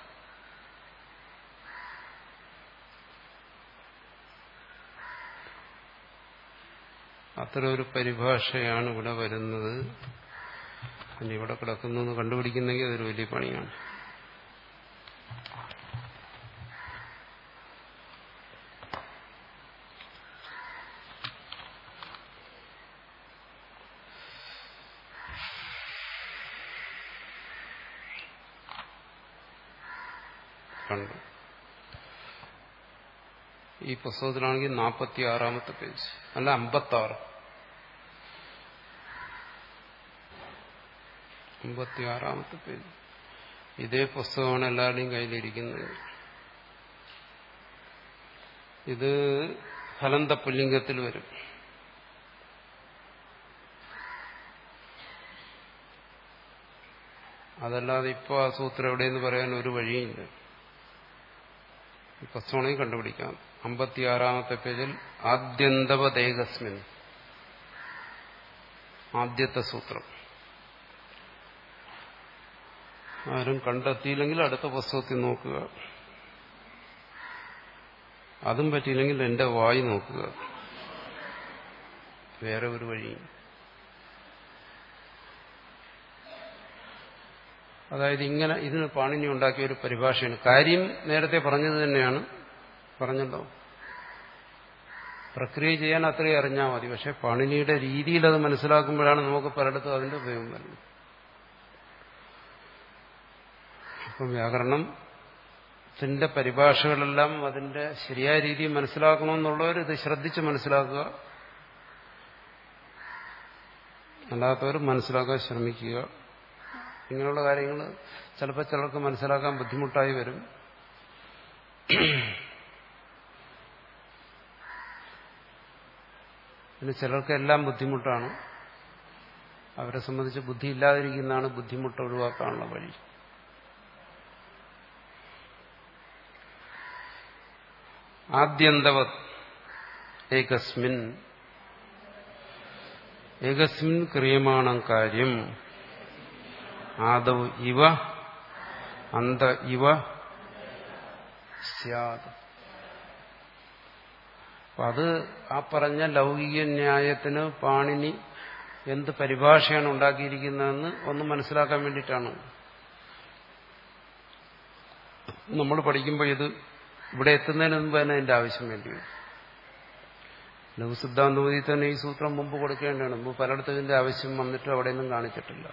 അത്തരം ഒരു പരിഭാഷയാണ് ഇവിടെ വരുന്നത് പിന്നെ ഇവിടെ കിടക്കുന്നു കണ്ടുപിടിക്കുന്നെങ്കിൽ അതൊരു വലിയ പണിയാണ് കണ്ടു ഈ പുസ്തകത്തിലാണെങ്കിൽ നാൽപ്പത്തി ആറാമത്തെ പേജ് അല്ല അമ്പത്തി ആറ് അമ്പത്തി ആറാമത്തെ പേജ് ഇതേ പുസ്തകമാണ് എല്ലാവരുടെയും കയ്യിലിരിക്കുന്നത് ഇത് ഫലന്ത പുല്ലിംഗത്തിൽ വരും അതല്ലാതെ ഇപ്പോൾ ആ സൂത്രം എവിടെയെന്ന് പറയാൻ ഒരു വഴിയില്ല ഈ പുസ്തകമാണെങ്കിൽ കണ്ടുപിടിക്കാം അമ്പത്തിയാറാമത്തെ പേജിൽ ആദ്യന്തവദേകസ്മിൻ ആദ്യത്തെ സൂത്രം ആരും കണ്ടെത്തിയില്ലെങ്കിൽ അടുത്ത പുസ്തകത്തിൽ നോക്കുക അതും പറ്റിയില്ലെങ്കിൽ എന്റെ വായി നോക്കുക വേറെ ഒരു വഴിയും അതായത് ഇങ്ങനെ ഇതിന് പാണിനി ഉണ്ടാക്കിയ ഒരു പരിഭാഷയാണ് കാര്യം നേരത്തെ പറഞ്ഞത് തന്നെയാണ് പറഞ്ഞല്ലോ പ്രക്രിയ ചെയ്യാൻ അത്രയും അറിഞ്ഞാൽ മതി പക്ഷെ പാണിനിയുടെ രീതിയിൽ അത് മനസ്സിലാക്കുമ്പോഴാണ് നമുക്ക് പലയിടത്തും അതിന്റെ ഉപയോഗം വരുന്നത് അപ്പം വ്യാകരണത്തിന്റെ പരിഭാഷകളെല്ലാം അതിന്റെ ശരിയായ രീതിയിൽ മനസ്സിലാക്കണമെന്നുള്ളവർ ഇത് ശ്രദ്ധിച്ച് മനസ്സിലാക്കുക അല്ലാത്തവർ മനസ്സിലാക്കാൻ ശ്രമിക്കുക ഇങ്ങനെയുള്ള കാര്യങ്ങൾ ചിലപ്പോൾ ചിലർക്ക് മനസ്സിലാക്കാൻ ബുദ്ധിമുട്ടായി വരും പിന്നെ ചിലർക്ക് എല്ലാം ബുദ്ധിമുട്ടാണ് അവരെ സംബന്ധിച്ച് ബുദ്ധി ഇല്ലാതിരിക്കുന്നതാണ് ബുദ്ധിമുട്ട് ഒഴിവാക്കാനുള്ള വഴി ആദ്യന്തവത് ഏകസ്മിൻ ഏകസ്മിൻ ക്രിയമാണം കാര്യം ആദൗ ഇവ അന്ത ഇവ സ്യാദ് അത് ആ പറഞ്ഞ ലൗകിക ന്യായത്തിന് പാണിനി എന്ത് പരിഭാഷയാണ് ഉണ്ടാക്കിയിരിക്കുന്നതെന്ന് ഒന്ന് മനസ്സിലാക്കാൻ വേണ്ടിയിട്ടാണ് നമ്മൾ പഠിക്കുമ്പോൾ ഇത് ഇവിടെ എത്തുന്നതിന് മുമ്പ് തന്നെ അതിന്റെ ആവശ്യം വേണ്ടി വരും ലഘുസിദ്ധാന്തമതി തന്നെ ഈ സൂത്രം മുമ്പ് കൊടുക്കേണ്ടതാണ് മുമ്പ് പലയിടത്തും ഇതിന്റെ ആവശ്യം വന്നിട്ട് അവിടെയൊന്നും കാണിച്ചിട്ടില്ല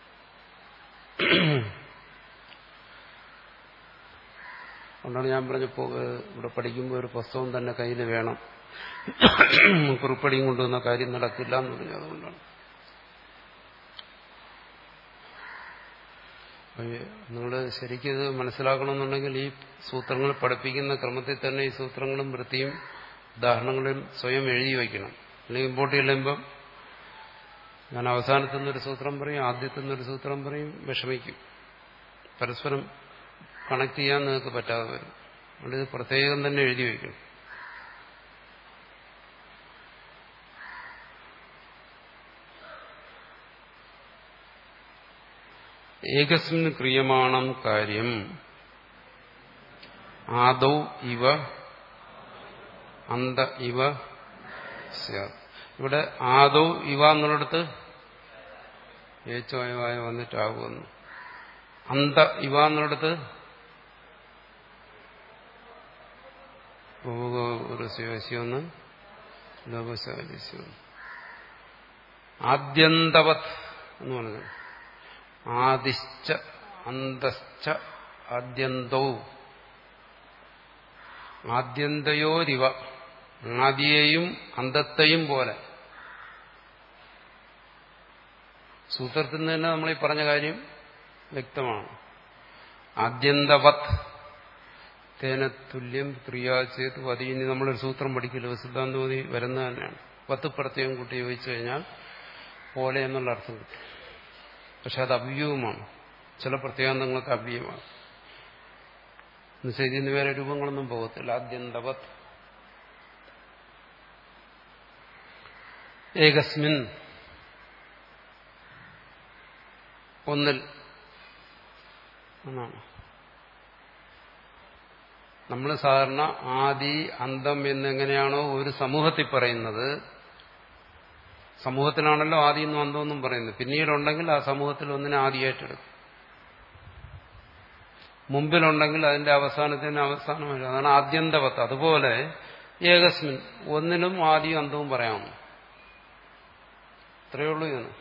അതുകൊണ്ടാണ് ഞാൻ പറഞ്ഞ ഇവിടെ പഠിക്കുമ്പോൾ ഒരു പുസ്തകം തന്നെ കയ്യിൽ വേണം കുറിപ്പടിയും കൊണ്ടുവന്ന കാര്യം നടക്കില്ല എന്ന് പറഞ്ഞു അതുകൊണ്ടാണ് നിങ്ങൾ ശരിക്കും മനസ്സിലാക്കണമെന്നുണ്ടെങ്കിൽ ഈ സൂത്രങ്ങൾ പഠിപ്പിക്കുന്ന ക്രമത്തിൽ തന്നെ ഈ സൂത്രങ്ങളും വൃത്തിയും ഉദാഹരണങ്ങളും സ്വയം എഴുതി വയ്ക്കണം അല്ലെങ്കിൽ ഇമ്പോർട്ട് ചെല്ലുമ്പം ഞാൻ അവസാനത്തു നിന്നൊരു സൂത്രം പറയും ആദ്യത്തു നിന്നൊരു സൂത്രം പറയും വിഷമിക്കും പരസ്പരം കണക്ട് ചെയ്യാൻ നിങ്ങൾക്ക് പറ്റാതെ വരും അതുകൊണ്ട് ഇത് പ്രത്യേകം തന്നെ എഴുതി വയ്ക്കണം ഏകസ്മിൻ ക്രിയമാണം കാര്യം ആദൗ ഇവ അന്ത ഇവ ഇവിടെ ആദൗ ഇവ എന്നുള്ളിടത്ത് ഏച്ചോയവായ വന്നിട്ടാകുമെന്ന് അന്ത ഇവ എന്നുള്ളിടത്ത് ഒരു ശിവശിയൊന്ന് ലോകശാലിസ്യൊന്ന് ആദ്യന്തവത് എന്ന് പറഞ്ഞു ആദിശ്ച അന്തശ്ച ആദ്യന്തോ ആദ്യന്തയോരിവ ആദിയെയും അന്തത്തെയും പോലെ സൂത്രത്തിൽ നിന്ന് തന്നെ നമ്മൾ ഈ പറഞ്ഞ കാര്യം വ്യക്തമാണ് ആദ്യന്തവത് തേന തുല്യം ക്രിയാചേത് വതി ഇനി നമ്മളൊരു സൂത്രം പഠിക്കില്ല സിദ്ധാന്തോതി വരുന്നത് തന്നെയാണ് പത്ത് പ്രത്യേകം കൂട്ടി ചോദിച്ചു കഴിഞ്ഞാൽ പോലെ എന്നുള്ള അർത്ഥം കിട്ടും പക്ഷെ അത് അവ്യവുമാണ് ചില പ്രത്യേകാന്തങ്ങൾക്ക് അവ്യമാണ് എന്നുവെച്ചാൽ ഇതിന് വേറെ രൂപങ്ങളൊന്നും പോകത്തില്ല ആദ്യന്തവത് ഏകസ്മിൻ ഒന്നിൽ എന്നാണ് നമ്മൾ സാധാരണ ആദി അന്തം എന്നെങ്ങനെയാണോ ഒരു സമൂഹത്തിൽ പറയുന്നത് സമൂഹത്തിലാണല്ലോ ആദി എന്നും അന്തമെന്നും പറയുന്നത് പിന്നീടുണ്ടെങ്കിൽ ആ സമൂഹത്തിൽ ഒന്നിനെ ആദിയായിട്ടെടുക്കും മുമ്പിലുണ്ടെങ്കിൽ അതിന്റെ അവസാനത്തിന് അവസാനമല്ല അതാണ് ആദ്യന്തവത്ത് അതുപോലെ ഏകസ്മിൻ ഒന്നിനും ആദിയും അന്തവും പറയാമോ ഇത്രയേ ഉള്ളൂ ഇതിന്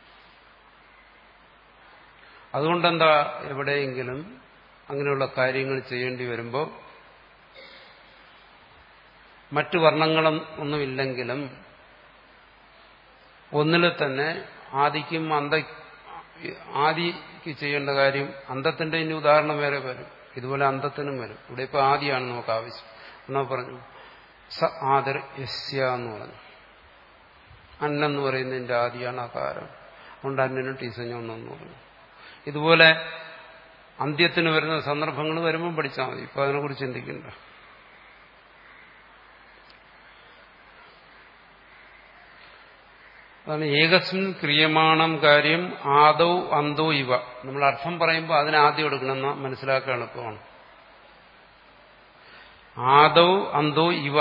അതുകൊണ്ടെന്താ എവിടെയെങ്കിലും അങ്ങനെയുള്ള കാര്യങ്ങൾ ചെയ്യേണ്ടി വരുമ്പോൾ മറ്റു വർണ്ണങ്ങളും ഒന്നുമില്ലെങ്കിലും ഒന്നിൽ തന്നെ ആദിക്കും അന്ത ആദിക്ക് ചെയ്യേണ്ട കാര്യം അന്തത്തിന്റെ ഇനി ഉദാഹരണം വേറെ വരും ഇതുപോലെ അന്തത്തിനും വരും ഇവിടെ ഇപ്പൊ ആദിയാണ് നമുക്ക് ആവശ്യം എന്നാ പറഞ്ഞു സ ആദർ യസ്യ എന്ന് പറഞ്ഞു അന്നെന്ന് പറയുന്നതിന്റെ ആദിയാണ് അകാരം അതുകൊണ്ട് അന്നനും ടീസഞ്ഞൊന്നെന്ന് പറഞ്ഞു ഇതുപോലെ അന്ത്യത്തിന് വരുന്ന സന്ദർഭങ്ങൾ വരുമ്പം പഠിച്ചാൽ മതി ഇപ്പൊ അതിനെക്കുറിച്ച് ചിന്തിക്കണ്ട അതാണ് ഏകസ്മിൻ ക്രിയമാണം കാര്യം ആദൗ അന്തോ ഇവ നമ്മൾ അർത്ഥം പറയുമ്പോൾ അതിനെ ആദ്യം എടുക്കണമെന്ന് മനസ്സിലാക്കാൻ എളുപ്പമാണ് ആദൗ അന്തോ ഇവ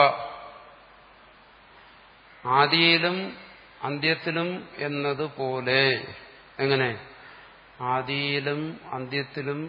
ആദിയിലും അന്ത്യത്തിലും എന്നതുപോലെ എങ്ങനെ ആദിയിലും അന്ത്യത്തിലും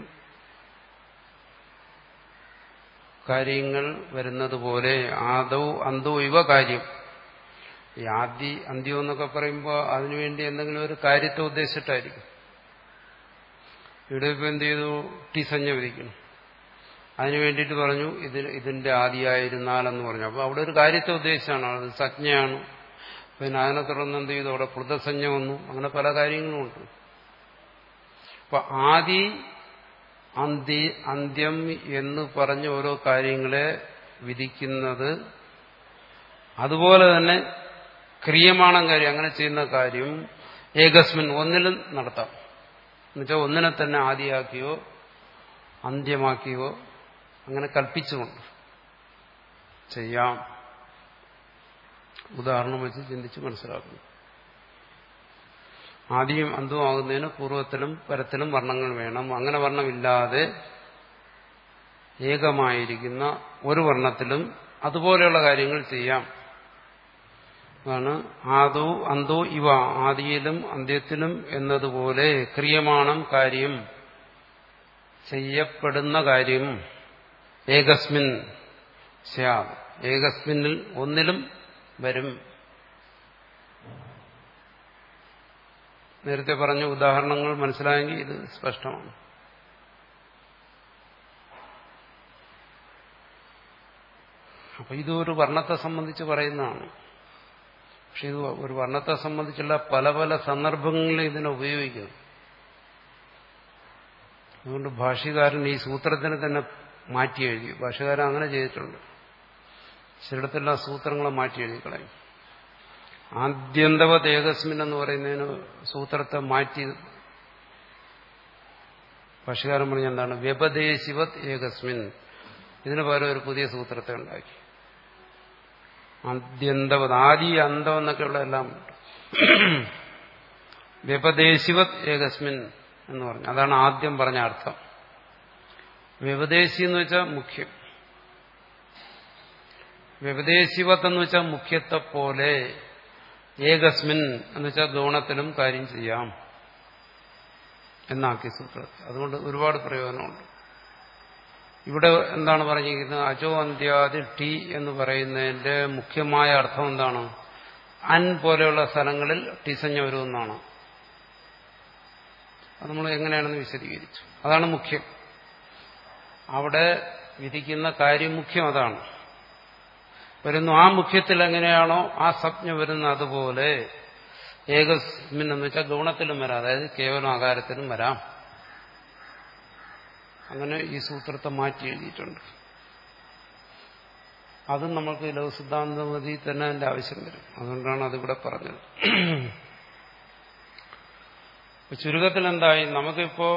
കാര്യങ്ങൾ വരുന്നത് പോലെ ആദൗ അന്തോ ഇവ കാര്യം ഈ ആദി അന്ത്യം എന്നൊക്കെ പറയുമ്പോൾ അതിനുവേണ്ടി എന്തെങ്കിലും ഒരു കാര്യത്തെ ഉദ്ദേശിച്ചിട്ടായിരിക്കും ഇവിടെ ഇപ്പം എന്ത് ചെയ്തു ടി സഞ്ജ വിധിക്കുന്നു അതിനു വേണ്ടിയിട്ട് പറഞ്ഞു ഇതിന് ഇതിന്റെ ആദിയായിരുന്നാലെന്ന് പറഞ്ഞു അപ്പോൾ അവിടെ ഒരു കാര്യത്തെ ഉദ്ദേശിച്ചാണ് അത് സജ്ഞയാണ് പിന്നെ അതിനെ തുടർന്ന് എന്ത് ചെയ്തു അവിടെ പൃഥസഞ്ജ വന്നു അങ്ങനെ പല കാര്യങ്ങളും ഉണ്ട് അപ്പൊ ആദി അന്തി അന്ത്യം എന്ന് പറഞ്ഞ് ഓരോ കാര്യങ്ങളെ വിധിക്കുന്നത് അതുപോലെ തന്നെ ക്രിയമാണം കാര്യം അങ്ങനെ ചെയ്യുന്ന കാര്യം ഏകസ്മിൻ ഒന്നിലും നടത്താം എന്നുവെച്ചാൽ ഒന്നിനെ തന്നെ ആദിയാക്കിയോ അന്ത്യമാക്കിയോ അങ്ങനെ കൽപ്പിച്ചുകൊണ്ട് ചെയ്യാം ഉദാഹരണം വെച്ച് ചിന്തിച്ച് മനസ്സിലാക്കുന്നു ആദ്യം അന്തമാകുന്നതിന് പൂർവ്വത്തിലും പരത്തിലും വർണ്ണങ്ങൾ വേണം അങ്ങനെ വർണ്ണമില്ലാതെ ഏകമായിരിക്കുന്ന ഒരു വർണ്ണത്തിലും അതുപോലെയുള്ള കാര്യങ്ങൾ ചെയ്യാം അതാണ് ആദോ അന്തോ ഇവ ആദിയിലും അന്ത്യത്തിലും എന്നതുപോലെ ക്രിയമാണം കാര്യം ചെയ്യപ്പെടുന്ന കാര്യം ഏകസ്മിൻ സ്യാ ഏകസ്മിനിൽ ഒന്നിലും വരും നേരത്തെ പറഞ്ഞ ഉദാഹരണങ്ങൾ മനസ്സിലായെങ്കിൽ ഇത് സ്പഷ്ടമാണ് അപ്പൊ ഇത് ഒരു വർണ്ണത്തെ സംബന്ധിച്ച് പറയുന്നതാണ് പക്ഷെ ഇത് ഒരു വർണ്ണത്തെ സംബന്ധിച്ചുള്ള പല പല സന്ദർഭങ്ങളിൽ ഇതിനെ ഉപയോഗിക്കുന്നു അതുകൊണ്ട് ഭാഷ്യകാരൻ ഈ സൂത്രത്തിനെ തന്നെ മാറ്റി എഴുതി ഭാഷ്യകാരൻ അങ്ങനെ ചെയ്തിട്ടുണ്ട് ചിലയിടത്തെല്ലാം സൂത്രങ്ങളെ മാറ്റി എഴുതി കളയും ആദ്യന്തവത് ഏകസ്മിൻ എന്ന് പറയുന്നതിന് സൂത്രത്തെ മാറ്റി ഭാഷകാരൻ പറഞ്ഞ എന്താണ് വ്യപദേശിവത് ഏകസ്മിൻ ഇതിന് പകരം ഒരു പുതിയ സൂത്രത്തെ ഉണ്ടാക്കി ആദ്യന്തവത് ആദി അന്തം എന്നൊക്കെയുള്ള എല്ലാം വ്യപദേശിവത് ഏകസ്മിൻ എന്ന് പറഞ്ഞു അതാണ് ആദ്യം പറഞ്ഞ അർത്ഥം വ്യപദേശി എന്ന് വെച്ചാൽ മുഖ്യം വ്യപദേശിവത്ത് എന്ന് വെച്ചാൽ മുഖ്യത്തെ പോലെ ഏകസ്മിൻ എന്ന് വെച്ചാൽ ഗൗണത്തിലും കാര്യം ചെയ്യാം എന്നാക്കി സൂത്രത്തിൽ അതുകൊണ്ട് ഒരുപാട് പ്രയോജനമുണ്ട് ഇവിടെ എന്താണ് പറഞ്ഞിരിക്കുന്നത് അജോ അന്ത്യാദി ടി എന്ന് പറയുന്നതിന്റെ മുഖ്യമായ അർത്ഥം എന്താണ് അൻ പോലെയുള്ള സ്ഥലങ്ങളിൽ ടിസഞ്ഞ വരുമെന്നാണ് അത് നമ്മൾ എങ്ങനെയാണെന്ന് വിശദീകരിച്ചു അതാണ് മുഖ്യം അവിടെ വിധിക്കുന്ന കാര്യം മുഖ്യം അതാണ് വരുന്നു ആ മുഖ്യത്തിൽ എങ്ങനെയാണോ ആ സംജ്ഞ വരുന്ന അതുപോലെ ഏകസ്മിൻ എന്ന് വെച്ചാൽ ഗുണത്തിലും വരാം അതായത് കേവലം ആകാരത്തിലും വരാം അങ്ങനെ ഈ സൂത്രത്തെ മാറ്റി എഴുതിയിട്ടുണ്ട് അതും നമ്മൾക്ക് ലഘുസിദ്ധാന്തമതി തന്നെ അതിന്റെ ആവശ്യം വരും അതുകൊണ്ടാണ് അതിവിടെ പറഞ്ഞത് ചുരുക്കത്തിൽ എന്തായി നമുക്കിപ്പോ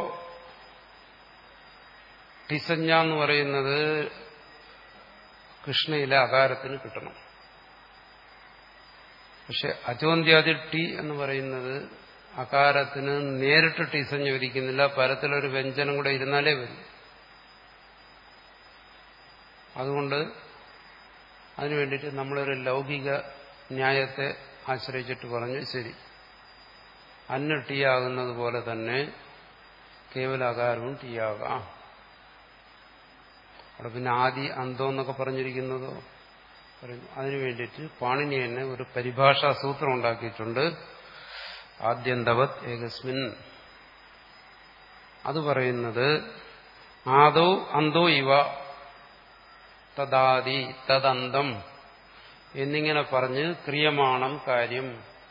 ടിസഞ്ഞ എന്ന് പറയുന്നത് കൃഷ്ണയിലെ അകാരത്തിന് കിട്ടണം പക്ഷെ അചോന്ത്യാദി ടി എന്ന് പറയുന്നത് അകാരത്തിന് നേരിട്ട് ടിസഞ്ഞ് വിധിക്കുന്നില്ല പരത്തിലൊരു വ്യഞ്ജനം കൂടെ ഇരുന്നാലേ വരും അതുകൊണ്ട് അതിനു വേണ്ടിയിട്ട് നമ്മളൊരു ലൗകിക ന്യായത്തെ ആശ്രയിച്ചിട്ട് പറഞ്ഞു ശരി അന്ന് ടീ ആകുന്നത് പോലെ തന്നെ കേവലാകാരവും ടീ ആകാം അവിടെ പിന്നെ ആദി അന്തം എന്നൊക്കെ പറഞ്ഞിരിക്കുന്നതോ പറയുന്നു അതിനു വേണ്ടിയിട്ട് പാണിനി തന്നെ ഒരു പരിഭാഷാ സൂത്രം ഉണ്ടാക്കിയിട്ടുണ്ട് ആദ്യന്തവത് ഏകസ്മിൻ അത് പറയുന്നത് ആദോ അന്തോ ഇവ തദാദി തദന്തം എന്നിങ്ങനെ പറഞ്ഞ് ക്രിയമാണം കാര്യം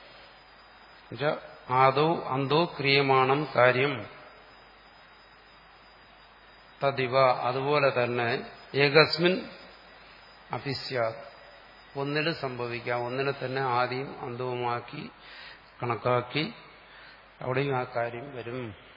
ആദോ അന്തോ ക്രിയമാണം കാര്യം തദിവ അതുപോലെ തന്നെ ഏകസ്മിൻ അഭിസ്യാത് ഒന്നിൽ സംഭവിക്കാം ഒന്നിനെ തന്നെ ആദ്യം അന്തവുമാക്കി കണക്കാക്കി അവിടെയും ആ കാര്യം വരും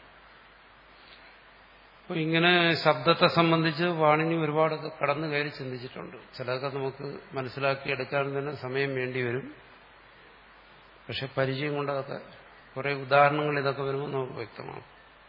അപ്പോൾ ഇങ്ങനെ ശബ്ദത്തെ സംബന്ധിച്ച് വാണിനി ഒരുപാട് കടന്നു കയറി ചിന്തിച്ചിട്ടുണ്ട് ചിലതൊക്കെ നമുക്ക് മനസ്സിലാക്കി എടുക്കാൻ തന്നെ സമയം വേണ്ടി വരും പക്ഷെ പരിചയം കൊണ്ടതൊക്കെ കുറെ ഉദാഹരണങ്ങൾ ഇതൊക്കെ വരുമ്പോൾ നമുക്ക് വ്യക്തമാകും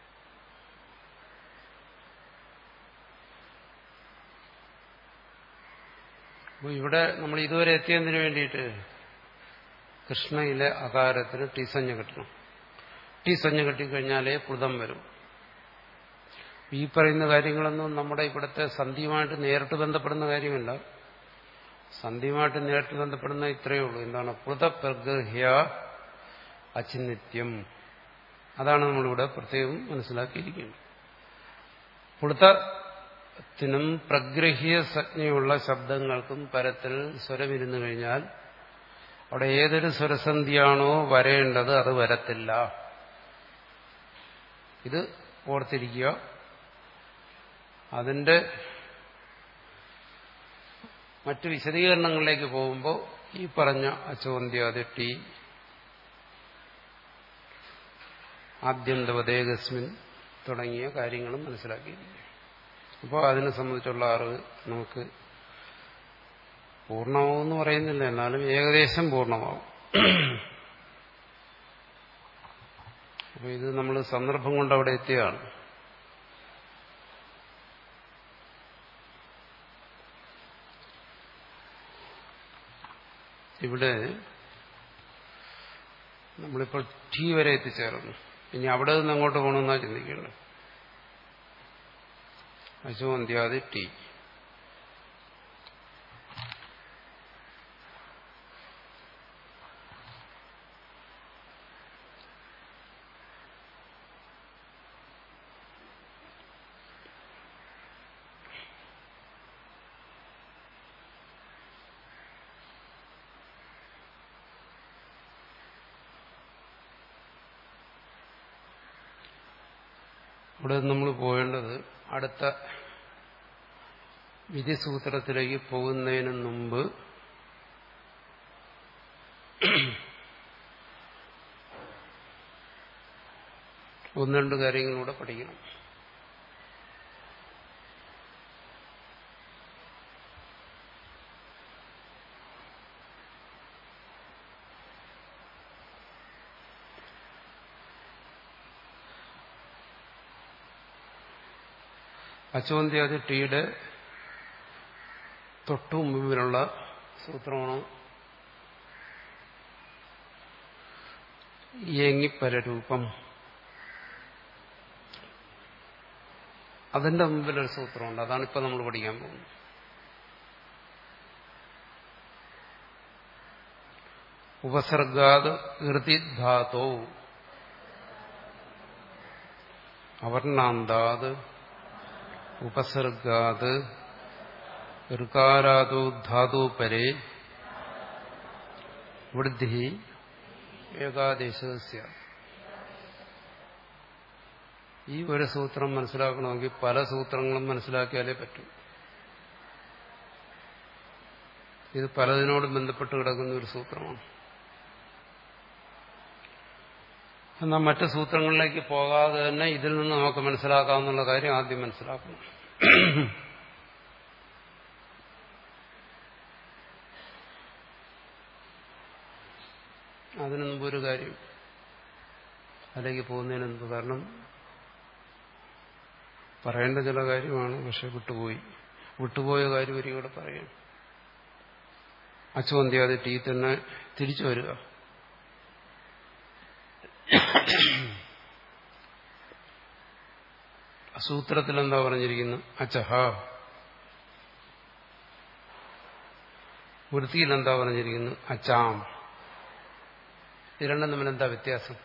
അപ്പോൾ ഇവിടെ നമ്മൾ ഇതുവരെ എത്തിയതിനു വേണ്ടിയിട്ട് കൃഷ്ണയിലെ അകാരത്തിന് ടീസഞ്ഞ കിട്ടണം ടീസഞ്ഞ കിട്ടിക്കഴിഞ്ഞാലേ പുതം വരും ഈ പറയുന്ന കാര്യങ്ങളൊന്നും നമ്മുടെ ഇവിടുത്തെ സന്ധിയുമായിട്ട് നേരിട്ട് ബന്ധപ്പെടുന്ന കാര്യമല്ല സന്ധിയുമായിട്ട് നേരിട്ട് ബന്ധപ്പെടുന്ന ഇത്രയേ ഉള്ളൂ എന്താണ് പൃതപ്രഗഹ്യ അചിന്നിത്യം അതാണ് നമ്മളിവിടെ പ്രത്യേകം മനസ്സിലാക്കിയിരിക്കുന്നത് പുളുത്തത്തിനും പ്രഗ്രഹ്യ സംജ്ഞയുള്ള ശബ്ദങ്ങൾക്കും പരത്തിൽ സ്വരമിരുന്നു കഴിഞ്ഞാൽ അവിടെ ഏതൊരു സ്വരസന്ധിയാണോ വരേണ്ടത് അത് വരത്തില്ല ഇത് ഓർത്തിരിക്കുക അതിന്റെ മറ്റു വിശദീകരണങ്ങളിലേക്ക് പോകുമ്പോൾ ഈ പറഞ്ഞ അച്ചോന്ത്യാദി ടി ആദ്യന്തവദേകസ്മിൻ തുടങ്ങിയ കാര്യങ്ങളും മനസ്സിലാക്കിയിരിക്കുക അപ്പോൾ അതിനെ സംബന്ധിച്ചുള്ള അറിവ് നമുക്ക് പൂർണ്ണമാവെന്ന് പറയുന്നില്ല എന്നാലും ഏകദേശം പൂർണ്ണമാവും അപ്പോൾ ഇത് നമ്മൾ സന്ദർഭം കൊണ്ട് അവിടെ എത്തിയതാണ് ഇവിടെ നമ്മളിപ്പോൾ ടി വരെ എത്തിച്ചേർന്നു ഇനി അവിടെ നിന്ന് അങ്ങോട്ട് പോകണമെന്നാ ചിന്തിക്കേണ്ടത് അശോന്ത്യാദി ടി ഇവിടെ നമ്മൾ പോകേണ്ടത് അടുത്ത വിധിസൂത്രത്തിലേക്ക് പോകുന്നതിന് മുമ്പ് ഒന്ന് രണ്ട് കാര്യങ്ങളൂടെ പഠിക്കണം അച്ചോന്ത്യാദി ടീയുടെ തൊട്ടു മുമ്പിലുള്ള സൂത്രമാണ് യേങ്ങിപ്പരരൂപം അതിന്റെ മുമ്പിലൊരു സൂത്രമുണ്ട് അതാണ് ഇപ്പൊ നമ്മൾ പഠിക്കാൻ പോകുന്നത് ഉപസർഗാത് ഋതിധാതോ അവർണാന്താത് ഉപസർഗാത് ഋകാരാദോ ധാതു പരേ വൃദ്ധി ഏകാദേശ ഈ ഒരു സൂത്രം മനസ്സിലാക്കണമെങ്കിൽ പല സൂത്രങ്ങളും മനസ്സിലാക്കിയാലേ പറ്റൂ ഇത് പലതിനോടും ബന്ധപ്പെട്ട് കിടക്കുന്ന ഒരു സൂത്രമാണ് എന്നാൽ മറ്റു സൂത്രങ്ങളിലേക്ക് പോകാതെ തന്നെ ഇതിൽ നിന്ന് നമുക്ക് മനസ്സിലാക്കാവുന്ന കാര്യം ആദ്യം മനസ്സിലാക്കണം അതിനു മുമ്പ് ഒരു കാര്യം അതിലേക്ക് പോകുന്നതിന് മുമ്പ് കാരണം പറയേണ്ട ചില കാര്യമാണ് പക്ഷെ വിട്ടുപോയി വിട്ടുപോയ കാര്യം ഒരിക്കലും പറയണം അച്ചുവന്തിയാതെ ടീ തന്നെ തിരിച്ചു വരിക സൂത്രത്തിൽ എന്താ പറഞ്ഞിരിക്കുന്നു അച്ചഹ വൃത്തിയിൽ എന്താ പറഞ്ഞിരിക്കുന്നു അച്ചാം ഇത് രണ്ടും തമ്മിൽ എന്താ വ്യത്യാസം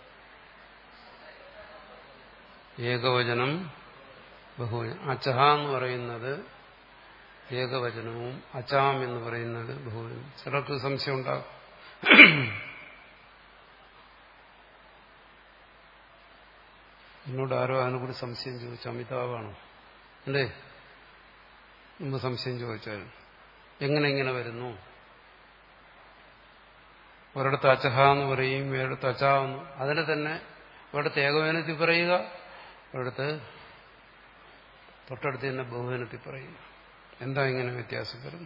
ഏകവചനം ബഹുവചനം അച്ചഹ എന്ന് പറയുന്നത് ഏകവചനവും അച്ചാം എന്ന് പറയുന്നത് ബഹുവചനം ചിലർക്ക് സംശയം ഉണ്ടാകും എന്നോട് ആരോ അതിനെക്കുറിച്ച് സംശയം ചോദിച്ചു അമിതാവാണോ അല്ലേ മുമ്പ് സംശയം ചോദിച്ചാൽ എങ്ങനെ ഇങ്ങനെ വരുന്നു ഒരിടത്ത് അച്ചഹ എന്ന് പറയും ഒരിടത്ത് അച്ച എന്ന് അതിനെ തന്നെ ഒരിടത്ത് ഏകവേനത്തിൽ പറയുക ഒരിടത്ത് തൊട്ടടുത്ത് തന്നെ ബഹുവനത്തിൽ പറയുക എന്താ ഇങ്ങനെ വ്യത്യാസം വരുന്നു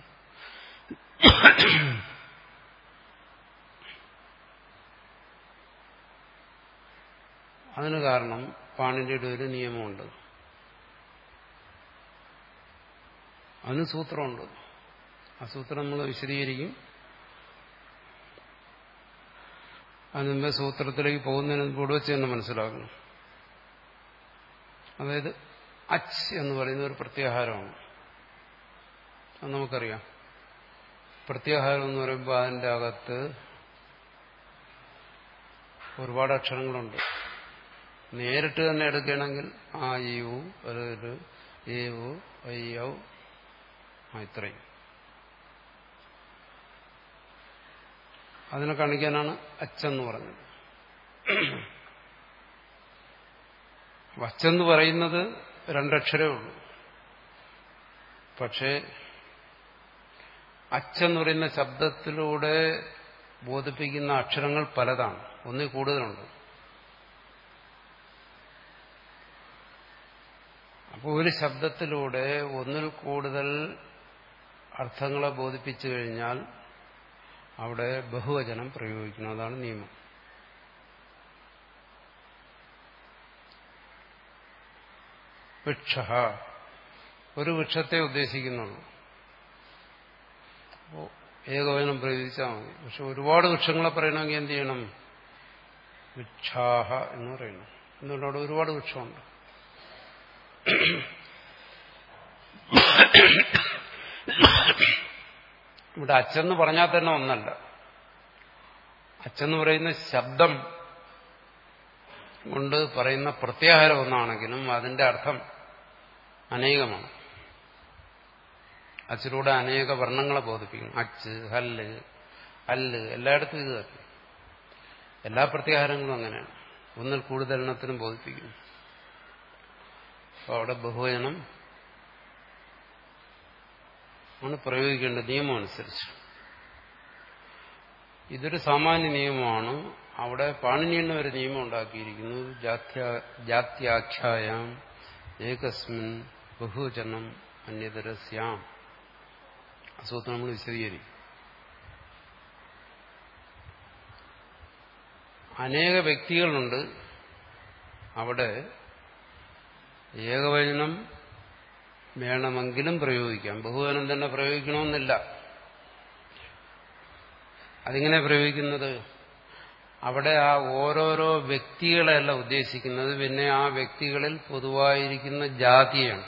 അതിന് കാരണം പാണിനിയുടെ ഒരു നിയമമുണ്ട് അതിന് സൂത്രമുണ്ട് ആ സൂത്രം നമ്മൾ വിശദീകരിക്കും അതിന് മുമ്പേ സൂത്രത്തിലേക്ക് പോകുന്നതിന് മുമ്പ് വെച്ച് തന്നെ മനസ്സിലാക്കണം അതായത് അച്ച് എന്ന് പറയുന്ന ഒരു പ്രത്യാഹാരമാണ് അത് നമുക്കറിയാം പ്രത്യാഹാരം എന്ന് പറയുമ്പോൾ അതിൻ്റെ അകത്ത് ഒരുപാട് അക്ഷരങ്ങളുണ്ട് നേരിട്ട് തന്നെ എടുക്കുകയാണെങ്കിൽ ആ യു ഒരു ഏവു അയ്യൗ ആ ഇത്രയും അതിനെ കാണിക്കാനാണ് അച്ചെന്ന് പറഞ്ഞത് വച്ചെന്ന് പറയുന്നത് രണ്ടക്ഷരമേ ഉള്ളൂ പക്ഷേ അച്ചെന്ന് പറയുന്ന ശബ്ദത്തിലൂടെ ബോധിപ്പിക്കുന്ന അക്ഷരങ്ങൾ പലതാണ് ഒന്നിൽ കൂടുതലുണ്ട് അപ്പോൾ ഒരു ശബ്ദത്തിലൂടെ ഒന്നിൽ കൂടുതൽ അർത്ഥങ്ങളെ ബോധിപ്പിച്ചു കഴിഞ്ഞാൽ അവിടെ ബഹുവചനം പ്രയോഗിക്കണം അതാണ് നിയമം വൃക്ഷ ഒരു വൃക്ഷത്തെ ഉദ്ദേശിക്കുന്നുള്ളൂ അപ്പോൾ ഏകവചനം പ്രയോഗിച്ചാൽ മതി പക്ഷെ ഒരുപാട് വൃക്ഷങ്ങളെ പറയണമെങ്കിൽ എന്ത് ചെയ്യണം വൃക്ഷാഹ എന്ന് പറയണം എന്തുകൊണ്ട് അവിടെ ഒരുപാട് വൃക്ഷമുണ്ട് ഇവിടെ അച്ഛന്ന് പറഞ്ഞാൽ തന്നെ ഒന്നല്ല അച്ഛന്ന് പറയുന്ന ശബ്ദം കൊണ്ട് പറയുന്ന പ്രത്യാഹാരം ഒന്നാണെങ്കിലും അതിന്റെ അർത്ഥം അനേകമാണ് അച്ചിലൂടെ അനേക വർണ്ണങ്ങളെ ബോധിപ്പിക്കും അച്ച് ഹല്ല് അല്ല് എല്ലായിടത്തും ഇത് തന്നെ എല്ലാ പ്രത്യാഹാരങ്ങളും അങ്ങനെയാണ് ഒന്നിൽ കൂടുതൽ എണ്ണത്തിനും ബോധിപ്പിക്കും അപ്പോൾ അവിടെ ബഹുവചനം ആണ് പ്രയോഗിക്കേണ്ട നിയമം അനുസരിച്ച് ഇതൊരു സാമാന്യ നിയമമാണ് അവിടെ പാണിനിയണ്ണ ഒരു നിയമം ഉണ്ടാക്കിയിരിക്കുന്നു ജാത്യാഖ്യായാം ഏകസ്മിൻ ബഹുജനം അന്യതരസ്യാം അസൂത്രം നമ്മൾ വിശദീകരിക്കും അനേക വ്യക്തികളുണ്ട് അവിടെ ഏകവചനം വേണമെങ്കിലും പ്രയോഗിക്കാം ബഹുവചനം തന്നെ പ്രയോഗിക്കണമെന്നില്ല അതിങ്ങനെ പ്രയോഗിക്കുന്നത് അവിടെ ആ ഓരോരോ വ്യക്തികളെയല്ല ഉദ്ദേശിക്കുന്നത് പിന്നെ ആ വ്യക്തികളിൽ പൊതുവായിരിക്കുന്ന ജാതിയാണ്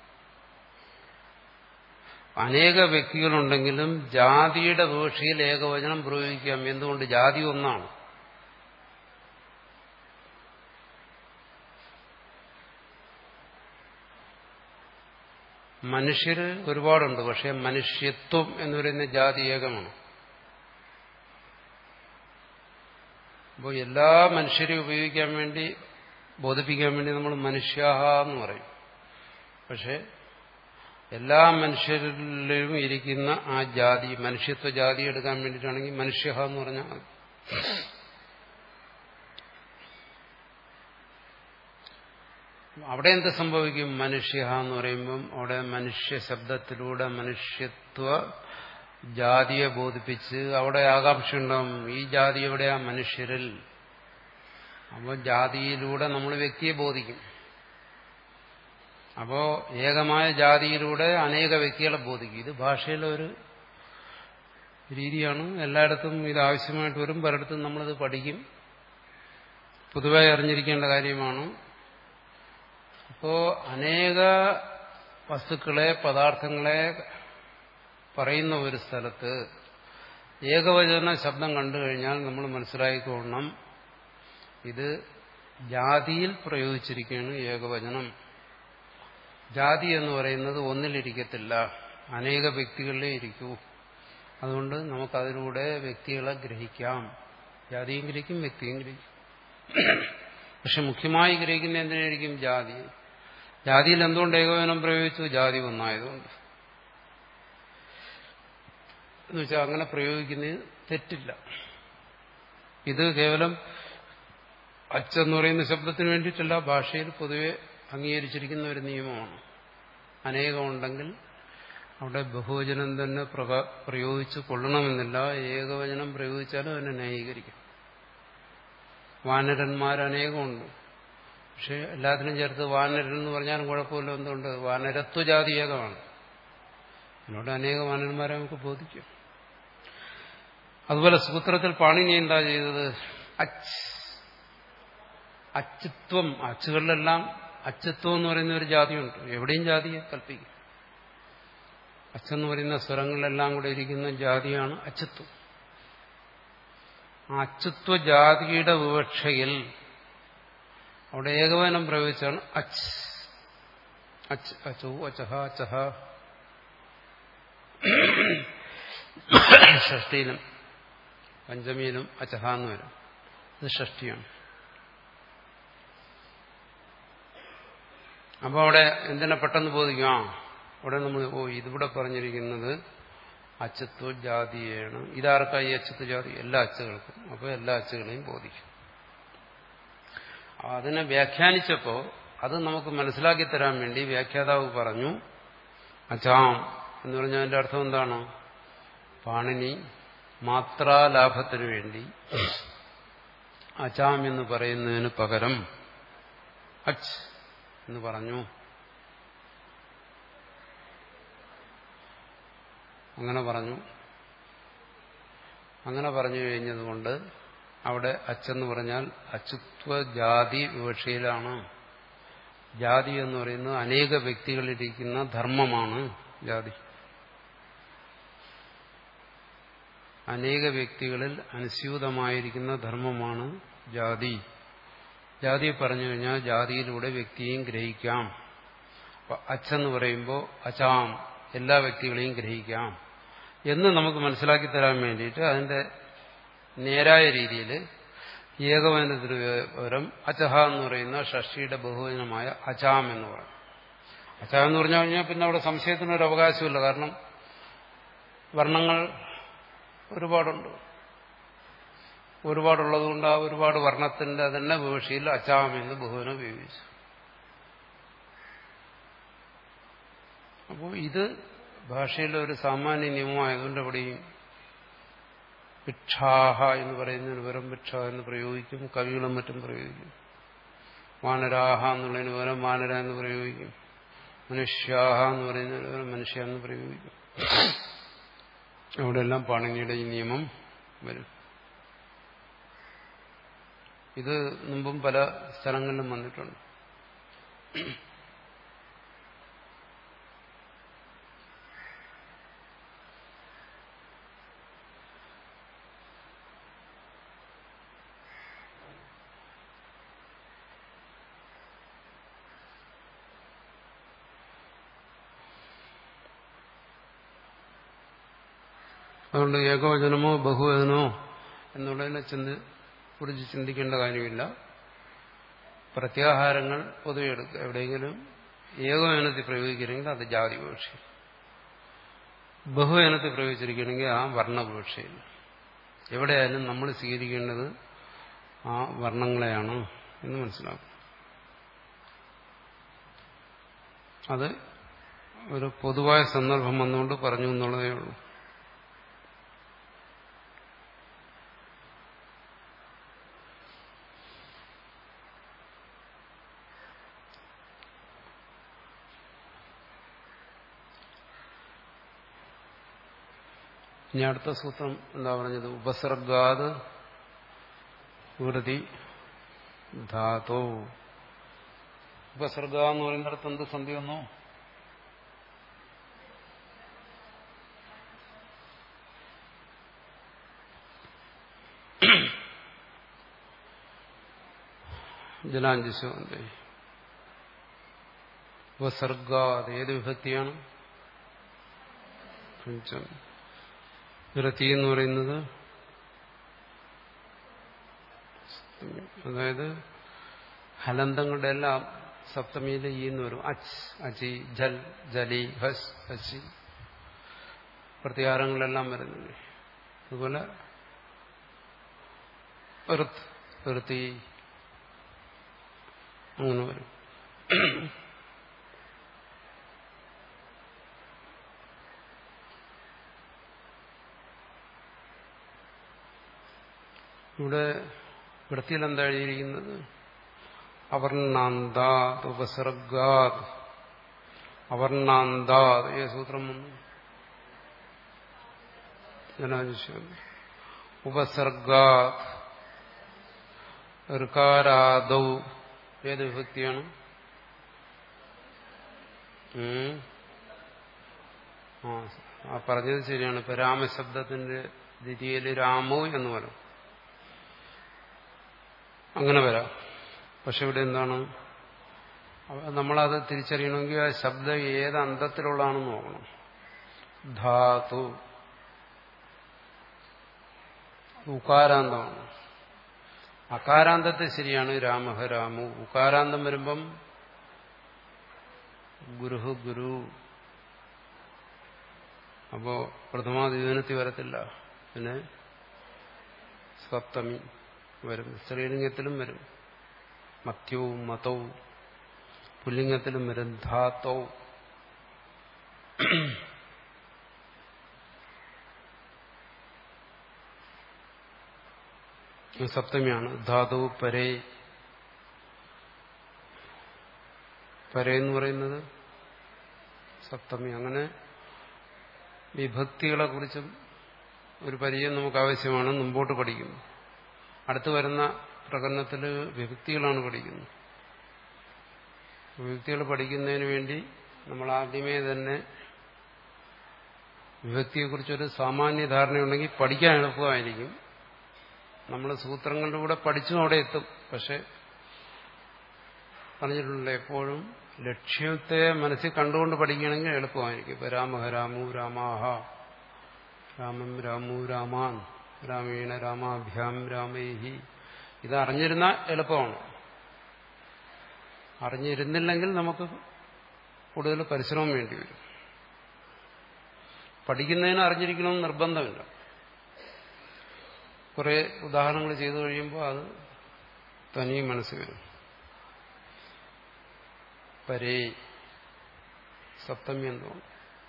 അനേക വ്യക്തികളുണ്ടെങ്കിലും ജാതിയുടെ വിവക്ഷയിൽ ഏകവചനം പ്രയോഗിക്കാം എന്തുകൊണ്ട് ജാതി ഒന്നാണ് മനുഷ്യര് ഒരുപാടുണ്ട് പക്ഷെ മനുഷ്യത്വം എന്ന് പറയുന്ന ജാതി ഏകമാണ് അപ്പോൾ എല്ലാ മനുഷ്യരെയും ഉപയോഗിക്കാൻ വേണ്ടി ബോധിപ്പിക്കാൻ വേണ്ടി നമ്മൾ മനുഷ്യാഹ എന്ന് പറയും പക്ഷെ എല്ലാ മനുഷ്യരിലും ഇരിക്കുന്ന ആ ജാതി മനുഷ്യത്വ ജാതി എടുക്കാൻ വേണ്ടിയിട്ടാണെങ്കിൽ മനുഷ്യഹ എന്ന് പറഞ്ഞാൽ മതി അവിടെ എന്ത് സംഭവിക്കും മനുഷ്യ എന്ന് പറയുമ്പം അവിടെ മനുഷ്യ ശബ്ദത്തിലൂടെ മനുഷ്യത്വ ജാതിയെ ബോധിപ്പിച്ച് അവിടെ ആകാംക്ഷ ഉണ്ടാവും ഈ ജാതി എവിടെയാ മനുഷ്യരിൽ അപ്പോൾ ജാതിയിലൂടെ നമ്മൾ വ്യക്തിയെ ബോധിക്കും അപ്പോ ഏകമായ ജാതിയിലൂടെ അനേക വ്യക്തികളെ ബോധിക്കും ഇത് ഭാഷയിലെ ഒരു രീതിയാണ് എല്ലായിടത്തും ഇത് ആവശ്യമായിട്ട് വരും പലയിടത്തും നമ്മളിത് പഠിക്കും പൊതുവായി അറിഞ്ഞിരിക്കേണ്ട കാര്യമാണ് അപ്പോ അനേക വസ്തുക്കളെ പദാർത്ഥങ്ങളെ പറയുന്ന ഒരു സ്ഥലത്ത് ഏകവചന ശബ്ദം കണ്ടു കഴിഞ്ഞാൽ നമ്മൾ മനസ്സിലാക്കിക്കൊള്ളണം ഇത് ജാതിയിൽ പ്രയോഗിച്ചിരിക്കുകയാണ് ഏകവചനം ജാതി എന്ന് പറയുന്നത് ഒന്നിലിരിക്കത്തില്ല അനേക വ്യക്തികളിലേ ഇരിക്കൂ അതുകൊണ്ട് നമുക്കതിലൂടെ വ്യക്തികളെ ഗ്രഹിക്കാം ജാതിയും ഗ്രഹിക്കും വ്യക്തിയും ഗ്രഹിക്കും പക്ഷെ മുഖ്യമായി ഗ്രഹിക്കുന്ന എന്തിനായിരിക്കും ജാതി ജാതിയിൽ എന്തുകൊണ്ട് ഏകോപനം പ്രയോഗിച്ചു ജാതി ഒന്നായതുകൊണ്ട് എന്ന് വെച്ചാൽ അങ്ങനെ പ്രയോഗിക്കുന്നത് തെറ്റില്ല ഇത് കേവലം അച്ചെന്ന് പറയുന്ന ശബ്ദത്തിന് വേണ്ടിയിട്ടല്ല ഭാഷയിൽ പൊതുവെ അംഗീകരിച്ചിരിക്കുന്ന ഒരു നിയമമാണ് അനേകമുണ്ടെങ്കിൽ അവിടെ ബഹുവചനം തന്നെ പ്രയോഗിച്ച് കൊള്ളണമെന്നില്ല ഏകവചനം പ്രയോഗിച്ചാലും അതിനെ ന്യായീകരിക്കും വാനരന്മാർ അനേകമുണ്ട് പക്ഷെ എല്ലാത്തിനും ചേർത്ത് വാനരൻ എന്ന് പറഞ്ഞാലും കുഴപ്പമില്ല എന്തുകൊണ്ട് വാനരത്വ ജാതി ഏകമാണ് അതിനോട് അനേക വാനരന്മാരെ നമുക്ക് ബോധിക്കും അതുപോലെ സൂത്രത്തിൽ പാണിനി എന്താ ചെയ്തത് അച്ച് അച്ചുത്വം അച്ചുകളിലെല്ലാം അച്ചുത്വം എന്ന് പറയുന്ന ഒരു ജാതിയുണ്ട് എവിടെയും ജാതിയെ കൽപ്പിക്കും അച്ചെന്ന് പറയുന്ന സ്വരങ്ങളിലെല്ലാം കൂടെ ഇരിക്കുന്ന ജാതിയാണ് അച്ചുത്വം ആ അച്ചുത്വ ജാതിയുടെ വിവക്ഷയിൽ അവിടെ ഏകവനം പ്രയോഗിച്ചാണ് അച്ച് അച്ച് അച്ചു അച്ചഹ അച്ചഹ ഷഷ്ടിയിലും പഞ്ചമിയിലും അച്ചഹ എന്ന് വരും ഇത് ഷഷ്ടിയാണ് അപ്പോൾ അവിടെ എന്തിനാ പെട്ടെന്ന് ബോധിക്കും ആ അവിടെ നമ്മൾ ഓ ഇതിവിടെ പറഞ്ഞിരിക്കുന്നത് അച്ചത്വ ജാതിയാണ് ഇതാർക്കായി അച്ചത്വ ജാതി എല്ലാ അച്ചുകൾക്കും അപ്പോൾ എല്ലാ അച്ചുകളെയും ബോധിക്കും അതിനെ വ്യാഖ്യാനിച്ചപ്പോൾ അത് നമുക്ക് മനസ്സിലാക്കി തരാൻ വേണ്ടി വ്യാഖ്യാതാവ് പറഞ്ഞു അച്ചാം എന്ന് പറഞ്ഞാൽ അതിന്റെ അർത്ഥം എന്താണ് പാണിനി മാത്രാലാഭത്തിനു വേണ്ടി അച്ചാം എന്ന് പറയുന്നതിന് പകരം അച്ച് എന്ന് പറഞ്ഞു അങ്ങനെ പറഞ്ഞു അങ്ങനെ പറഞ്ഞു കഴിഞ്ഞതുകൊണ്ട് അവിടെ അച്ചെന്ന് പറഞ്ഞാൽ അച്ചുത്വ ജാതി വിവക്ഷയിലാണ് ജാതി എന്ന് പറയുന്നത് അനേക വ്യക്തികളിരിക്കുന്ന ധർമ്മമാണ് ജാതി അനേക വ്യക്തികളിൽ അനുസ്യൂതമായിരിക്കുന്ന ധർമ്മമാണ് ജാതി ജാതി പറഞ്ഞു കഴിഞ്ഞാൽ ജാതിയിലൂടെ വ്യക്തിയെയും ഗ്രഹിക്കാം അച്ഛന്ന് പറയുമ്പോൾ അച്ചാം എല്ലാ വ്യക്തികളെയും ഗ്രഹിക്കാം എന്ന് നമുക്ക് മനസ്സിലാക്കി തരാൻ വേണ്ടിയിട്ട് അതിന്റെ നേരായ രീതിയിൽ ഏകവചനത്തിന് പകരം അച്ചഹ എന്ന് പറയുന്ന ഷഷ്ടിയുടെ ബഹുവചനമായ അചാം എന്ന് പറയും അചാം എന്ന് പറഞ്ഞു കഴിഞ്ഞാൽ പിന്നെ അവിടെ സംശയത്തിനൊരു അവകാശമില്ല കാരണം വർണ്ണങ്ങൾ ഒരുപാടുണ്ട് ഒരുപാടുള്ളതുകൊണ്ട് ആ ഒരുപാട് വർണ്ണത്തിന്റെ തന്നെ വിവക്ഷയിൽ അച്ചാം എന്ന് ബഹുവനം ഉപയോഗിച്ചു അപ്പോൾ ഇത് ഭാഷയിലെ ഒരു സാമാന്യ നിയമമായതുകൊണ്ട് അവിടെയും ഭിക്ഷാഹ എന്ന് പറയുന്നതിന് പകരം ഭിക്ഷ എന്ന് പ്രയോഗിക്കും കവികളും മറ്റും പ്രയോഗിക്കും വാനരാഹ എന്നുള്ളതിന് പകരം വാനര എന്ന് പ്രയോഗിക്കും മനുഷ്യാഹ എന്ന് പറയുന്നതിന് പകരം മനുഷ്യ എന്ന് പ്രയോഗിക്കും അവിടെയെല്ലാം പാണിനിയുടെ ഈ നിയമം വരും ഇത് മുമ്പും പല സ്ഥലങ്ങളിലും വന്നിട്ടുണ്ട് അതുകൊണ്ട് ഏകവചനമോ ബഹുവചനമോ എന്നുള്ളതിനെ ചിന്തി കുറിച്ച് ചിന്തിക്കേണ്ട കാര്യമില്ല പ്രത്യാഹാരങ്ങൾ പൊതുവെ എടുക്കുക എവിടെയെങ്കിലും ഏകവചനത്തിൽ പ്രയോഗിക്കണമെങ്കിൽ അത് ജാതി വിവക്ഷ ബഹുവചനത്തിൽ പ്രയോഗിച്ചിരിക്കണമെങ്കിൽ ആ വർണ്ണവിവക്ഷയിൽ എവിടെയായാലും നമ്മൾ സ്വീകരിക്കേണ്ടത് ആ വർണ്ണങ്ങളെയാണ് എന്ന് മനസ്സിലാക്കും അത് ഒരു പൊതുവായ സന്ദർഭം വന്നുകൊണ്ട് പറഞ്ഞു എന്നുള്ളതേ ഉള്ളൂ ഇനി അടുത്ത സൂത്രം എന്താ പറഞ്ഞത് ഉപസർഗാത് വൃതി ധാതോ ഉപസർഗ എന്ന് പറയുന്നിടത്ത് എന്ത് സന്ധി വന്നു ജലാഞ്ജസ്വന്തേ ഉപസർഗാത് ഏത് വിഭക്തിയാണ് പഞ്ചം വിറത്തി എന്ന് പറയുന്നത് അതായത് ഹലന്തങ്ങളുടെ എല്ലാം സപ്തമിയിൽ ഈ എന്ന് വരും അച്ച് അച്ചി ജൽ ജലി ഹസ് ഹസി പ്രത്യാഹാരങ്ങളെല്ലാം വരുന്നുണ്ട് അതുപോലെ വെറുത്ത് വെറുത്തി അങ്ങനെ വരും ഇവിടെ വൃത്തിയിൽ എന്താ എഴുതിയിരിക്കുന്നത് അവർണാന്താത് ഉപസർഗാത് അവർണാന്താത് ഏ സൂത്രം വന്നു ജനാദിശ്വം ഉപസർഗാത് ഋകാരാദൗ ഏത് വിഭക്തിയാണ് ആ പറഞ്ഞത് ശരിയാണ് ഇപ്പൊ രാമശബ്ദത്തിന്റെ ദ്വിതീയല് രാമോ എന്ന് പറയും അങ്ങനെ വരാം പക്ഷെ ഇവിടെ എന്താണ് നമ്മളത് തിരിച്ചറിയണമെങ്കിൽ ആ ശബ്ദം ഏത് അന്തത്തിലുള്ളതാണെന്ന് നോക്കണം ധാതു ഉകാരാന്തമാണ് അകാരാന്തത്തെ ശരിയാണ് രാമഹ രാമു ഉകാരാന്തം വരുമ്പം ഗുരുഹു ഗുരു അപ്പോ പ്രഥമാദ്വിധനത്തിൽ വരത്തില്ല പിന്നെ സപ്തമി വരും സ്ത്രീലിംഗത്തിലും വരും മത്യവും മതവും പുല്ലിംഗത്തിലും വരും ധാത്തവും സപ്തമിയാണ് ധാതു പരേ പരേ എന്ന് പറയുന്നത് സപ്തമി അങ്ങനെ വിഭക്തികളെ കുറിച്ചും ഒരു പരിചയം നമുക്ക് ആവശ്യമാണ് മുമ്പോട്ട് പഠിക്കുന്നു അടുത്ത് വരുന്ന പ്രകടനത്തിൽ വിഭക്തികളാണ് പഠിക്കുന്നത് വിഭക്തികൾ പഠിക്കുന്നതിന് വേണ്ടി നമ്മൾ ആദ്യമേ തന്നെ വിഭക്തിയെക്കുറിച്ചൊരു സാമാന്യ ധാരണയുണ്ടെങ്കിൽ പഠിക്കാൻ എളുപ്പമായിരിക്കും നമ്മൾ സൂത്രങ്ങളുടെ കൂടെ പഠിച്ചും അവിടെ എത്തും പക്ഷെ പറഞ്ഞിട്ടുണ്ടല്ലോ എപ്പോഴും ലക്ഷ്യത്തെ മനസ്സിൽ കണ്ടുകൊണ്ട് പഠിക്കുകയാണെങ്കിൽ എളുപ്പമായിരിക്കും ഇപ്പൊ രാമഹ രാമു രാമാഹ രാമം രാമു രാമാൻ രാമേണ രാമാഭ്യാം രാമേഹി ഇത് അറിഞ്ഞിരുന്നാൽ എളുപ്പമാണ് അറിഞ്ഞിരുന്നില്ലെങ്കിൽ നമുക്ക് കൂടുതൽ പരിശ്രമം വേണ്ടി വരും പഠിക്കുന്നതിന് അറിഞ്ഞിരിക്കണമെന്ന് നിർബന്ധമില്ല കുറെ ഉദാഹരണങ്ങൾ ചെയ്തു കഴിയുമ്പോൾ അത് തനിയെ മനസ്സിൽ വരും പരേ സപ്തമി എന്തോന്നു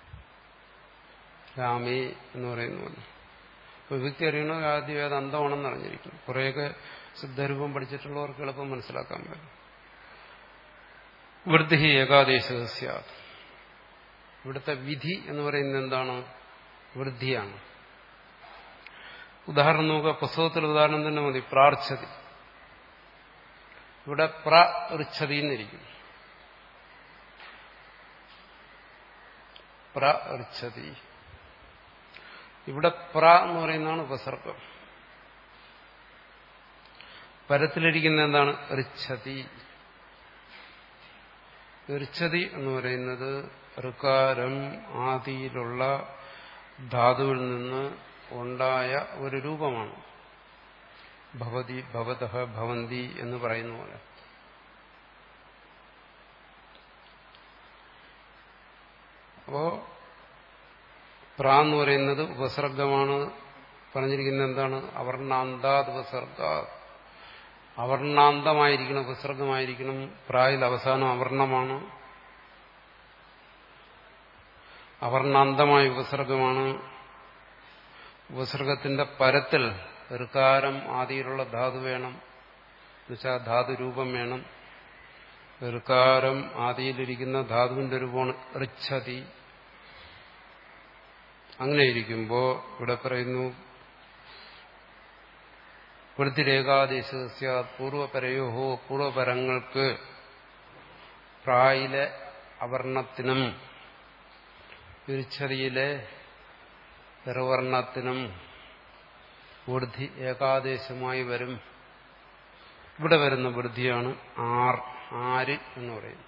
രാമേ എന്ന് പറയുന്ന പോലെ വിഭക്തി അറിയണമെങ്കിൽ ആദ്യം ഏത് അന്തമാണെന്ന് അറിഞ്ഞിരിക്കും കുറേയൊക്കെ സിദ്ധരൂപം പഠിച്ചിട്ടുള്ളവർക്ക് എളുപ്പം മനസ്സിലാക്കാൻ പറ്റും വൃദ്ധി ഏകാദേശസ്യ ഇവിടുത്തെ വിധി എന്ന് പറയുന്നത് എന്താണ് വൃദ്ധിയാണ് ഉദാഹരണം നോക്കുക പുസ്തകത്തിൽ ഉദാഹരണം തന്നെ മതി പ്രാർച്ചതി ഇവിടെ പ്രഋച്ഛതി എന്നിരിക്കും പ്രഋച്ഛതി ഇവിടെ പ്ര എന്ന് പറയുന്നതാണ് ഉപസർഗം പരത്തിലിരിക്കുന്ന എന്താണ് ഋച്ഛതി ഋച്ഛതി എന്ന് പറയുന്നത് ഋക്കാരം ആദിയിലുള്ള ധാതുവിൽ നിന്ന് ഉണ്ടായ ഒരു രൂപമാണ് ഭവതി ഭവത ഭവന്തി എന്ന് പറയുന്ന പോലെ അപ്പോ പ്ര എന്ന് പറയുന്നത് ഉപസർഗമാണ് പറഞ്ഞിരിക്കുന്നത് എന്താണ് അവർണാന്താത് ഉപസർഗ അവർണാന്തമായിരിക്കണം ഉപസർഗമായിരിക്കണം പ്രായിൽ അവസാനം അവർണമാണ് അവർണാന്തമായ ഉപസർഗമാണ് ഉപസർഗത്തിന്റെ പരത്തിൽ ഋകാരം ആദിയിലുള്ള ധാതു വേണം എന്നുവെച്ചാൽ ധാതുരൂപം വേണം ഋകാരം ആദിയിലിരിക്കുന്ന ധാതുവിന്റെ രൂപമാണ് ഋച്ഛതി അങ്ങനെ ഇരിക്കുമ്പോൾ ഇവിടെ പറയുന്നു വൃത്തിരേകാദേശ പൂർവപരയോഹോ പൂർവപരങ്ങൾക്ക് പ്രായിലെ അവർണത്തിനും വിരുച്ഛതിയിലെ നിർവർണത്തിനും വൃദ്ധി ഏകാദേശമായി വരും ഇവിടെ വരുന്ന വൃദ്ധിയാണ് ആർ ആര് എന്ന് പറയുന്നത്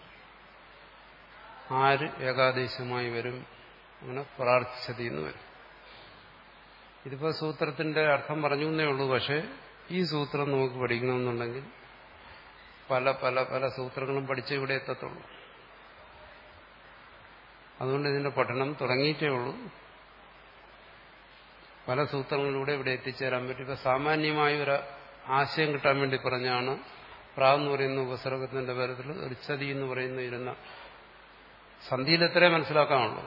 ആര് ഏകാദേശമായി വരും അങ്ങനെ പ്രാർത്ഥിച്ചതി എന്ന് വരും ഇതിപ്പോ സൂത്രത്തിന്റെ അർത്ഥം പറഞ്ഞു എന്നേ ഉള്ളൂ പക്ഷെ ഈ സൂത്രം നമുക്ക് പഠിക്കണമെന്നുണ്ടെങ്കിൽ പല പല പല സൂത്രങ്ങളും പഠിച്ചേ ഇവിടെ എത്തത്തുള്ളൂ അതുകൊണ്ട് ഇതിന്റെ പഠനം തുടങ്ങിയിട്ടേ ഉള്ളൂ പല സൂത്രങ്ങളിലൂടെ ഇവിടെ എത്തിച്ചേരാൻ പറ്റും ഇപ്പൊ സാമാന്യമായ ഒരു ആശയം കിട്ടാൻ വേണ്ടി പറഞ്ഞാണ് പ്രാ എന്ന് പറയുന്ന ഉപസർഗത്തിന്റെ പരത്തിൽ ഋച്ഛതി എന്ന് പറയുന്ന ഇരുന്ന സന്ധിയിൽ എത്രേ മനസ്സിലാക്കാനുള്ളൂ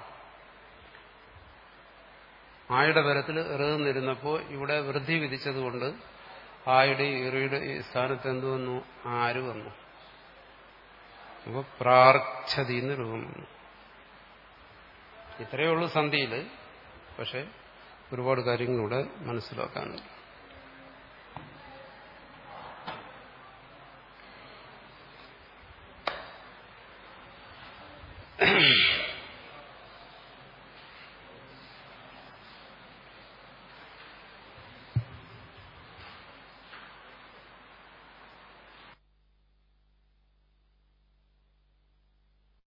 ആയുടെ പരത്തിൽ എറുന്നിരുന്നപ്പോൾ ഇവിടെ വൃദ്ധി വിധിച്ചതുകൊണ്ട് ആയുടെ ഇറിയുടെ സ്ഥാനത്ത് എന്തു വന്നു ആര് വന്നു അപ്പൊ പ്രാർച്ഛതി എന്ന് രൂപം വന്നു ഇത്രയേ ഉള്ളൂ സന്ധിയിൽ പക്ഷെ ഒരുപാട് കാര്യങ്ങളിവിടെ മനസ്സിലാക്കാനുണ്ട് Mm-hmm.